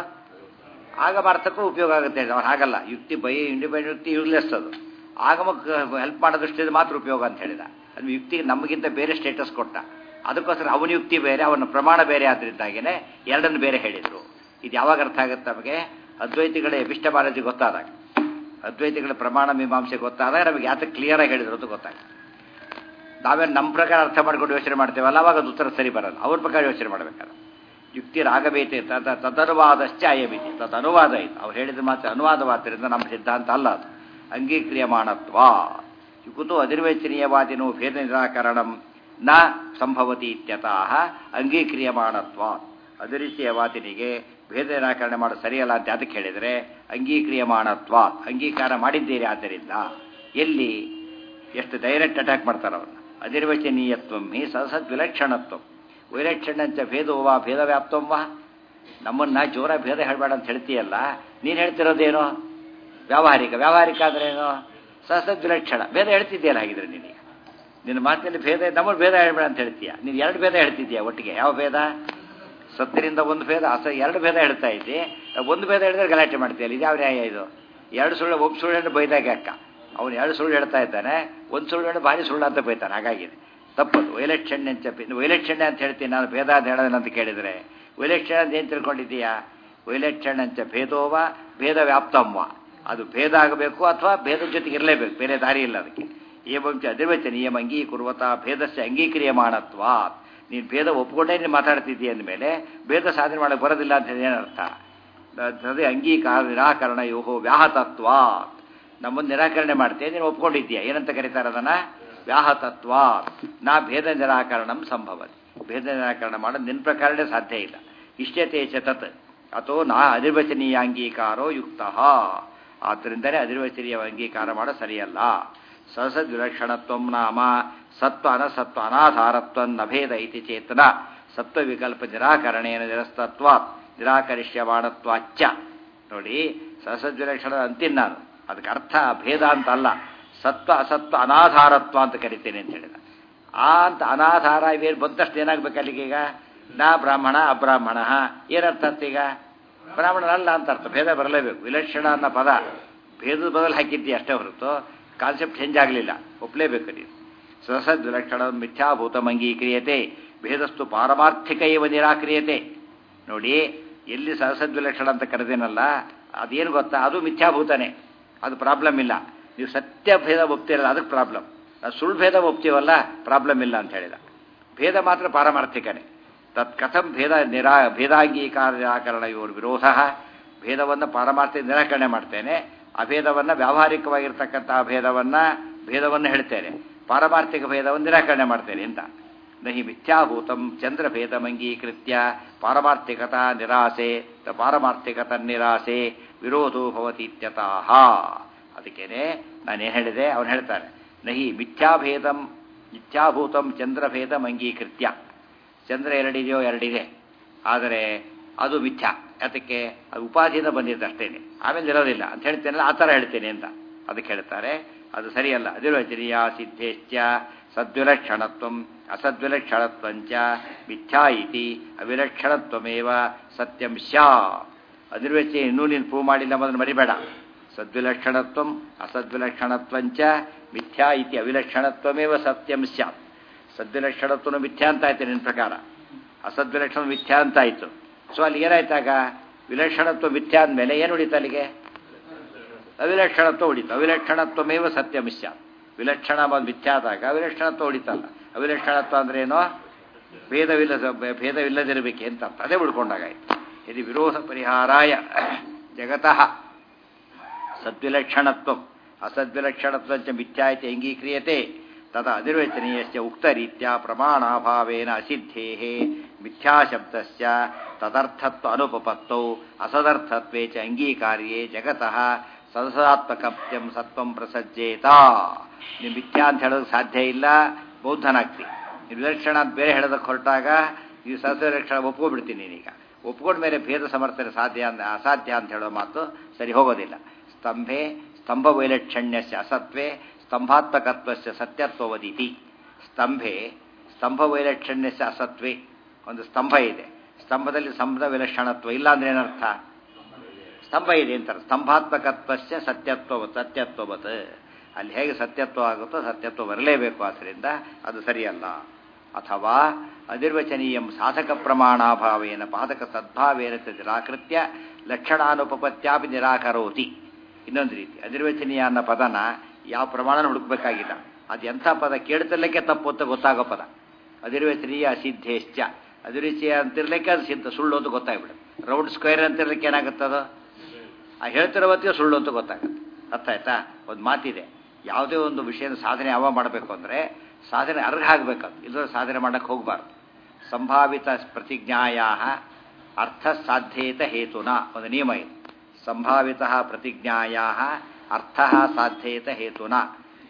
[SPEAKER 1] ಆಗಮ ಅರ್ಥಕ್ಕೂ ಉಪಯೋಗ ಆಗುತ್ತೆ ಅವ್ರು ಹಾಗಲ್ಲ ಯುಕ್ತಿ ಬೈ ಇಂಡಿಪೆಂಡೆಂಟ್ ಯುಕ್ತಿ ಯೂಸ್ಲೆಸ್ ಅದು ಆಗಮಕ್ಕೆ ಹೆಲ್ಪ್ ಮಾಡೋ ದೃಷ್ಟಿಯಿಂದ ಮಾತ್ರ ಉಪಯೋಗ ಅಂತ ಹೇಳಿದ ಅದು ಯುಕ್ತಿಗೆ ನಮಗಿಂತ ಬೇರೆ ಸ್ಟೇಟಸ್ ಕೊಟ್ಟ ಅದಕ್ಕೋಸ್ಕರ ಅವನ ಯುಕ್ತಿ ಬೇರೆ ಅವನ ಪ್ರಮಾಣ ಬೇರೆ ಆದ್ರಿಂದಾಗೇನೆ ಎರಡನ್ನು ಬೇರೆ ಹೇಳಿದರು ಇದು ಯಾವಾಗ ಅರ್ಥ ಆಗುತ್ತೆ ನಮಗೆ ಅದ್ವೈತಿಗಳ ಎಪಿಸ್ಟಮಾಲಜಿ ಗೊತ್ತಾದಾಗ ಅದ್ವೈತಿಗಳ ಪ್ರಮಾಣ ಮೀಮಾಂಸೆ ಗೊತ್ತಾದಾಗ ನಮಗೆ ಯಾತಕ್ಕೆ ಕ್ಲಿಯರ್ ಆಗಿ ಹೇಳಿದ್ರು ಅಂತ ಗೊತ್ತಾಗುತ್ತೆ ನಾವೇನು ನಮ್ಮ ಪ್ರಕಾರ ಅರ್ಥ ಮಾಡ್ಕೊಂಡು ಯೋಚನೆ ಮಾಡ್ತೇವಲ್ಲ ಅವಾಗ ಅದು ಉತ್ತರ ಸರಿ ಬರಲ್ಲ ಅವ್ರ ಪ್ರಕಾರ ಯೋಚನೆ ಮಾಡಬೇಕಾದ್ರೆ ಯುಕ್ತಿ ರಾಗಬೇತೆ ತದ ತದನುವಾದಶ್ಚ ಅಯಮಿತಿ ತದ್ ಅನುವಾದ ಇದು ಅವ್ರು ಹೇಳಿದ ಮಾತ್ರ ಅನುವಾದವಾದ್ದರಿಂದ ನಮ್ಮ ಸಿದ್ಧಾಂತ ಅಲ್ಲ ಅದು ಅಂಗೀಕ್ರಿಯಮಾಣತ್ವ ಯುಕುತು ಅನಿರ್ವಚನೀಯವಾದಿನೋ ಭೇದ ನಿರಾಕರಣಂ ನ ಸಂಭವತಿ ಇತ್ಯತಃ ಅಂಗೀಕ್ರಿಯಮಾಣತ್ವ ಅದೃಶ್ಯವಾದಿನಿಗೆ ಭೇದ ನಿರಾಕರಣೆ ಮಾಡೋದು ಸರಿಯಲ್ಲ ಅಂತ ಅದಕ್ಕೆ ಹೇಳಿದರೆ ಅಂಗೀಕ್ರಿಯಮಾಣತ್ವ ಅಂಗೀಕಾರ ಮಾಡಿದ್ದೀರಿ ಆದ್ದರಿಂದ ಎಲ್ಲಿ ಎಷ್ಟು ಡೈರೆಕ್ಟ್ ಅಟ್ಯಾಕ್ ಮಾಡ್ತಾರೆ ಅವ್ರನ್ನ ಅನಿರ್ವಚನೀಯತ್ವಂ ಹಿ ಸಸದ್ ವಿಲಕ್ಷಣತ್ವಂ ವಿಲಕ್ಷಣಂಚ ಭೇದೋವಾ ಭೇದ ವ್ಯಾಪ್ತಂ ವಾ ನಮ್ಮನ್ನ ಜೋರ ಭೇದ ಹೇಳಬೇಡ ಅಂತ ಹೇಳ್ತೀಯಲ್ಲ ನೀನು ಹೇಳ್ತಿರೋದೇನು ವ್ಯಾವಹಾರಿಕ ವ್ಯಾವಹಾರಿಕ ಅಂದ್ರೆ ಏನು ಸಸದ್ ವಿಲಕ್ಷಣ ಭೇದ ಹೇಳ್ತಿದ್ದೀಯಲ್ಲ ಹಾಗಿದ್ರೆ ನೀನೀಗ ನಿನ್ನ ಮಾತಿನಲ್ಲಿ ಭೇದ ನಮ್ಮನ್ನು ಭೇದ ಹೇಳ್ಬೇಡ ಅಂತ ಹೇಳ್ತೀಯ ನೀನು ಎರಡು ಭೇದ ಹೇಳ್ತಿದ್ದೀಯ ಒಟ್ಟಿಗೆ ಯಾವ ಭೇದ ಸತ್ತರಿಂದ ಒಂದು ಭೇದ ಅಸ ಎರಡು ಭೇದ ಹೇಳ್ತಾ ಇದ್ದಿ ಒಂದು ಭೇದ ಹೇಳಿದ್ರೆ ಗಲಾಟೆ ಮಾಡ್ತೀಯಲ್ಲ ಇದು ಯಾವ ನ್ಯಾಯ ಇದು ಎರಡು ಸುಳ್ಳು ಒಬ್ಬ ಸುಳ್ಳು ಹೇಳಿ ಬೈದಾಗ ಅಕ್ಕ ಅವನು ಎರಡು ಸುಳ್ಳು ಹೇಳ್ತಾ ಇದ್ದಾನೆ ಒಂದು ಸುಳ್ಳು ಹೇಳಿ ಭಾರಿ ಸುಳ್ಳು ಅಂತ ಬೈತಾನೆ ಹಾಗಾಗಿದೆ ತಪ್ಪದು ವೈಲಕ್ಷಣ್ಯ ಅಂತ ವೈಲಕ್ಷಣ್ಯ ಅಂತ ಹೇಳ್ತೀನಿ ನಾನು ಭೇದ ಅಂತ ಹೇಳೋದಿಲ್ಲ ಅಂತ ಕೇಳಿದರೆ ವೈಲಕ್ಷಣ್ಯ ಅಂತ ಏನು ತಿಳ್ಕೊಂಡಿದ್ದೀಯಾ ವೈಲಕ್ಷಣ್ಯ ಅಂತ ಭೇದೋವ ಭೇದ ವ್ಯಾಪ್ತಮ್ಮ ಅದು ಭೇದ ಆಗಬೇಕು ಅಥವಾ ಭೇದದ ಜೊತೆಗೆ ಇರಲೇಬೇಕು ಬೇರೆ ದಾರಿ ಇಲ್ಲ ಅದಕ್ಕೆ ಏವಂಚ ಅಧಿರ್ವಚನೀಯಂ ಅಂಗೀಕುರ್ವತ ಭೇದಸ್ಯ ಅಂಗೀಕ್ರಿಯಮಾಣತ್ವ ನೀನು ಭೇದ ಒಪ್ಕೊಂಡೇ ನೀನು ಮಾತಾಡ್ತಿದ್ದೀಯ ಅಂದಮೇಲೆ ಭೇದ ಸಾಧನೆ ಮಾಡಕ್ಕೆ ಬರೋದಿಲ್ಲ ಅಂತ ಏನರ್ಥ ಅದೇ ಅಂಗೀಕಾರ ನಿರಾಕರಣ ಯೋಹೋ ವ್ಯಾಹತತ್ವ ನಮ್ಮನ್ನು ನಿರಾಕರಣೆ ಮಾಡ್ತೀಯ ನೀನು ಒಪ್ಕೊಂಡಿದ್ದೀಯ ಏನಂತ ಕರೀತಾರೆ ಅದನ್ನ ವ್ಯಾಹತತ್ವ ನಾ ಭೇದ ನಿರಾಕರಣಂ ಸಂಭವತಿ ಭೇದ ನಿರಾಕರಣ ಮಾಡೋದು ನಿನ್ನ ಪ್ರಕಾರನೇ ಸಾಧ್ಯ ಇಲ್ಲ ಇಷ್ಟತೆ ಚ ತತ್ ಅಥೋ ನಾ ಅನಿರ್ವಚನೀಯ ಅಂಗೀಕಾರೋ ಯುಕ್ತ ಆದ್ದರಿಂದಲೇ ಅನಿರ್ವಚನೀಯ ಅಂಗೀಕಾರ ಮಾಡೋ ಸರಿಯಲ್ಲ ಸಸದ್ ವಿಲಕ್ಷಣತ್ವ ನಾಮ ಸತ್ವ ಅನಸತ್ವ ಅನಾಧಾರತ್ವ ನಭೇದ ಇತಿ ಚೇತನ ಸತ್ವ ವಿಕಲ್ಪ ನಿರಾಕರಣೇನ ನಿರಸ್ತತ್ವ ನಿರಾಕರಿಷ್ಯಮಾಣತ್ವಾಚ್ಚ ನೋಡಿ ಸಸದ್ ವಿಲಕ್ಷಣ ಅಂತೀನಿ ನಾನು ಅದಕ್ಕೆ ಅರ್ಥ ಭೇದ ಅಂತ ಅಲ್ಲ ಸತ್ವ ಅಸತ್ವ ಅನಾಧಾರತ್ವ ಅಂತ ಕರಿತೇನೆ ಅಂತ ಹೇಳಿದ ಆ ಅಂತ ಅನಾಧಾರ ಇವೇನು ಬಂದಷ್ಟು ಏನಾಗ್ಬೇಕು ಅಲ್ಲಿಗೆ ಈಗ ನಾ ಬ್ರಾಹ್ಮಣ ಅಬ್ರಾಹ್ಮಣ ಏನರ್ಥ ಅಂತ ಈಗ ಬ್ರಾಹ್ಮಣನಲ್ಲ ಅಂತ ಅರ್ಥ ಭೇದ ಬರಲೇಬೇಕು ವಿಲಕ್ಷಣ ಅನ್ನೋ ಪದ ಭೇದದ ಬದಲು ಹಾಕಿದ್ದಿ ಅಷ್ಟೇ ಹೊರತು ಕಾನ್ಸೆಪ್ಟ್ ಚೇಂಜ್ ಆಗಲಿಲ್ಲ ಒಪ್ಪಲೇಬೇಕು ನೀನು ಸಸದ್ ವಿಲಕ್ಷಣ ಮಿಥ್ಯಾಭೂತ ಅಂಗೀಕ್ರಿಯತೆ ಭೇದಸ್ತು ಪಾರಮಾರ್ಥಿಕ ಇವ ನಿರಾಕ್ರಿಯತೆ ನೋಡಿ ಎಲ್ಲಿ ಸಹಸದ್ ವಿಲಕ್ಷಣ ಅಂತ ಕರೆದೇನಲ್ಲ ಅದೇನು ಗೊತ್ತಾ ಅದು ಮಿಥ್ಯಾಭೂತನೇ ಅದು ಪ್ರಾಬ್ಲಮ್ ಇಲ್ಲ ನೀವು ಸತ್ಯ ಭೇದ ಒಪ್ತಿರಲ್ಲ ಅದಕ್ಕೆ ಪ್ರಾಬ್ಲಮ್ ನಾವು ಸುಳ್ಳು ಭೇದ ಒಪ್ತೀವಲ್ಲ ಪ್ರಾಬ್ಲಮ್ ಇಲ್ಲ ಅಂತ ಹೇಳಿದ ಭೇದ ಮಾತ್ರ ಪಾರಮಾರ್ಥಿಕನೇ ತತ್ ಕಥಂ ಭೇದ ನಿರಾ ಭೇದಾಂಗೀಕಾರ ನಿರಾಕರಣ ಇವರು ವಿರೋಧ ಭೇದವನ್ನು ಪಾರಮಾರ್ಥಿಕ ನಿರಾಕರಣೆ ಮಾಡ್ತೇನೆ ಅಭೇದವನ್ನು ವ್ಯಾವಹಾರಿಕವಾಗಿರ್ತಕ್ಕಂಥ ಭೇದವನ್ನು ಭೇದವನ್ನು ಹೇಳ್ತೇನೆ ಪಾರಮಾರ್ಥಿಕ ಭೇದವನ್ನು ನಿರಾಕರಣೆ ಮಾಡ್ತೇನೆ ಅಂತ ನಹಿ ಮಿಥ್ಯಾಭೂತಂ ಚಂದ್ರಭೇದಮಂಗೀಕೃತ್ಯ ಪಾರಮಾರ್ಥಿಕತಾ ನಿರಾಸೆ ಪಾರಮಾರ್ಥಿಕತ ನಿರಾಸೆ ವಿರೋಧೋ ಭವತಿ ಇತ್ಯತಃ ಅದಕ್ಕೇನೆ ನಾನೇನು ಹೇಳಿದೆ ಅವನು ಹೇಳ್ತಾನೆ ನಹಿ ಮಿಥ್ಯಾಭೇದಂ ಮಿಥ್ಯಾಭೂತಂ ಚಂದ್ರಭೇದಂ ಅಂಗೀಕೃತ್ಯ ಚಂದ್ರ ಎರಡಿದೆಯೋ ಎರಡಿದೆ ಆದರೆ ಅದು ಮಿಥ್ಯಾ ಅದಕ್ಕೆ ಅದು ಉಪಾಧಿಯಿಂದ ಬಂದಿದ್ದು ಅಷ್ಟೇನೆ ಆಮೇಲೆ ಇರೋದಿಲ್ಲ ಅಂತ ಹೇಳ್ತೇನಲ್ಲ ಆ ಥರ ಹೇಳ್ತೇನೆ ಅಂತ ಅದಕ್ಕೆ ಹೇಳ್ತಾರೆ ಅದು ಸರಿಯಲ್ಲ ಅದಿರ್ವಚನೀಯ ಸಿದ್ಧೇಶ್ಚ ಸದ್ವಿಲಕ್ಷಣತ್ವ ಅಸದ್ವಿಲಕ್ಷಣತ್ವಂಚ ಮಿಥ್ಯಾ ಇತಿ ಅವಿಲಕ್ಷಣತ್ವಮೇವ ಸತ್ಯಂ ಸ್ಯಾ ಅದಿರ್ವಚ ಇನ್ನೂ ನೀನು ಪ್ರೂವ್ ಮಾಡಿಲ್ಲ ಮೊದಲು ಮರಿಬೇಡ ಸದ್ವಿಲಕ್ಷಣತ್ವ ಅಸದ್ವಿಲಕ್ಷಣತ್ವಂಚ ಮಿಥ್ಯಾ ಇತಿ ಅವಿಲಕ್ಷಣತ್ವಮೇವ ಸತ್ಯಂ ಸ್ಯಾತ್ ಸದ್ವಿಲಕ್ಷಣತ್ವನು ಮಿಥ್ಯಾ ಅಂತ ಆಯ್ತು ನಿನ್ನ ಪ್ರಕಾರ ಅಸದ್ವಿಲಕ್ಷಣ ಮಿಥ್ಯಾ ಅಂತ ಆಯಿತು ಸೊ ಅಲ್ಲಿ ಏನಾಯ್ತಾಗ ವಿಲಕ್ಷಣತ್ವ ಮಿಥ್ಯಾ ಅಂದಮೇಲೆ ಏನು ಉಳಿತು ಅಲ್ಲಿಗೆ ಅವಿಲಕ್ಷಣತ್ವ ಉಳಿತು ಅವಿಲಕ್ಷಣತ್ವಮೇವ ಸತ್ಯ ಮಿಥ್ಯ ವಿಲಕ್ಷಣ ಬಂದು ಮಿಥ್ಯಾ ಆದಾಗ ಅವಿಲಕ್ಷಣತ್ವ ಉಳಿತಲ್ಲ ಅವಿಲಕ್ಷಣತ್ವ ಅಂದ್ರೆ ಏನೋ ಭೇದವಿಲ್ಲ ಭೇದವಿಲ್ಲದಿರಬೇಕೆ ಅಂತ ಅರ್ಥ ಅದೇ ಉಳ್ಕೊಂಡಾಗಾಯ್ತು ಇದು ವಿರೋಧ ಪರಿಹಾರಾಯ ಜಗತಃ ಸದ್ವಿಲಕ್ಷಣತ್ವ ಅಸದ್ವಿಲಕ್ಷಣತ್ವಂಚ ಮಿಥ್ಯಾ ಇತಿ ಅಂಗೀಕ್ರಿಯತೆ ತದಾ ಅನಿರ್ವಚನೀಯಸ್ಯ ಉಕ್ತರೀತ್ಯ ಪ್ರಮಾಣಾಭಾವೇನ ಅಸಿದ್ಧೇಃ ಮಿಥ್ಯಾಶಬ್ದಸ್ಯ ತದರ್ಥತ್ವ ಅನುಪಪತ್ತೌ ಅಸದರ್ಥತ್ವೇ ಚ ಅಂಗೀಕಾರ್ಯೇ ಜಗತಃ ಸದಸಾತ್ಮಕತ್ಯಂ ಸತ್ವಂ ಪ್ರಸಜ್ಜೇತ ನೀವು ಮಿಥ್ಯಾ ಅಂತ ಹೇಳೋದು ಸಾಧ್ಯ ಇಲ್ಲ ಬೌದ್ಧನಾಗ್ತಿ ನೀವು ವಿಲಕ್ಷಣ ಅಂತ ಬೇರೆ ಹೇಳೋದಕ್ಕೆ ಹೊರಟಾಗ ನೀವು ಸದವಿಲಕ್ಷಣ ಒಪ್ಕೊಬಿಡ್ತೀನಿ ನೀನೀಗ ಒಪ್ಕೊಂಡ ಮೇಲೆ ಭೇದ ಸಮರ್ಥನೆ ಸಾಧ್ಯ ಅಂತ ಅಸಾಧ್ಯ ಅಂತ ಹೇಳೋ ಮಾತು ಸರಿ ಹೋಗೋದಿಲ್ಲ ಸ್ತಂಭೆ ಸ್ತಂಭ ವೈಲಕ್ಷಣ್ಯಸ್ಯ ಅಸತ್ವೇ ಸ್ತಂಭಾತ್ಮಕತ್ವಸ್ಯ ಸತ್ಯತ್ವವದಿತಿ ಸ್ತಂಭೆ ಸ್ತಂಭ ವೈಲಕ್ಷಣ್ಯಸ್ಯ ಅಸತ್ವೇ ಒಂದು ಸ್ತಂಭ ಇದೆ ಸ್ತಂಭದಲ್ಲಿ ಸ್ತಂಭದ ವಿಲಕ್ಷಣತ್ವ ಇಲ್ಲ ಅಂದ್ರೆ ಏನರ್ಥ ಸ್ತಂಭ ಇದೆ ಅಂತಾರೆ ಸ್ತಂಭಾತ್ಮಕತ್ವಸ್ಯ ಸತ್ಯತ್ವ ಸತ್ಯತ್ವವತ್ ಅಲ್ಲಿ ಹೇಗೆ ಸತ್ಯತ್ವ ಆಗುತ್ತೋ ಸತ್ಯತ್ವ ಬರಲೇಬೇಕು ಆದ್ದರಿಂದ ಅದು ಸರಿಯಲ್ಲ ಅಥವಾ ಅನಿರ್ವಚನೀಯಂ ಸಾಧಕ ಪ್ರಮಾಣಾಭಾವೇನ ಪಾದಕ ಸದ್ಭಾವೇನ ನಿರಾಕೃತ್ಯ ಲಕ್ಷಣಾನುಪಪತ್ಯಾಪಿ ನಿರಾಕರೋತಿ ಇನ್ನೊಂದು ರೀತಿ ಅನಿರ್ವಚನೀಯ ಅನ್ನೋ ಪದನ ಯಾವ ಪ್ರಮಾಣ ಹುಡುಕ್ಬೇಕಾಗಿಲ್ಲ ಅದು ಎಂಥ ಪದ ಕೇಳ್ತಿರ್ಲಿಕ್ಕೆ ತಪ್ಪು ಅಂತ ಗೊತ್ತಾಗೋ ಪದ ಅನಿರ್ವಚನೀಯ ಅಸಿದ್ಧೇಶ್ಚ ಅದಿರುಚಿಯ ಅಂತಿರ್ಲಿಕ್ಕೆ ಅದು ಸಿದ್ಧ ಸುಳ್ಳು ಅಂತ ಗೊತ್ತಾಗ್ಬಿಡುತ್ತೆ ರೌಂಡ್ ಸ್ಕ್ವೇರ್ ಅಂತಿರ್ಲಿಕ್ಕೆ ಏನಾಗುತ್ತದು ಆ ಹೇಳ್ತಿರೋ ಹೊತ್ತಿಗೆ ಸುಳ್ಳು ಅಂತ ಗೊತ್ತಾಗುತ್ತೆ ಅರ್ಥ ಆಯ್ತಾ ಒಂದು ಮಾತಿದೆ ಯಾವುದೇ ಒಂದು ವಿಷಯದ ಸಾಧನೆ ಯಾವಾಗ ಮಾಡಬೇಕು ಅಂದರೆ ಸಾಧನೆ ಅರ್ಹ ಆಗಬೇಕದು ಇಲ್ಲದ್ರೆ ಸಾಧನೆ ಮಾಡಕ್ಕೆ ಹೋಗಬಾರ್ದು ಸಂಭಾವಿತ ಪ್ರತಿಜ್ಞಾಯ ಅರ್ಥ ಸಾಧ್ಯೇತ ಹೇತುನ ಒಂದು ನಿಯಮ ಇದೆ ಸಂಭಾವಿತ ಪ್ರತಿಜ್ಞಾಯ ಅರ್ಥ ಸಾಧ್ಯೇತ ಹೇತುನ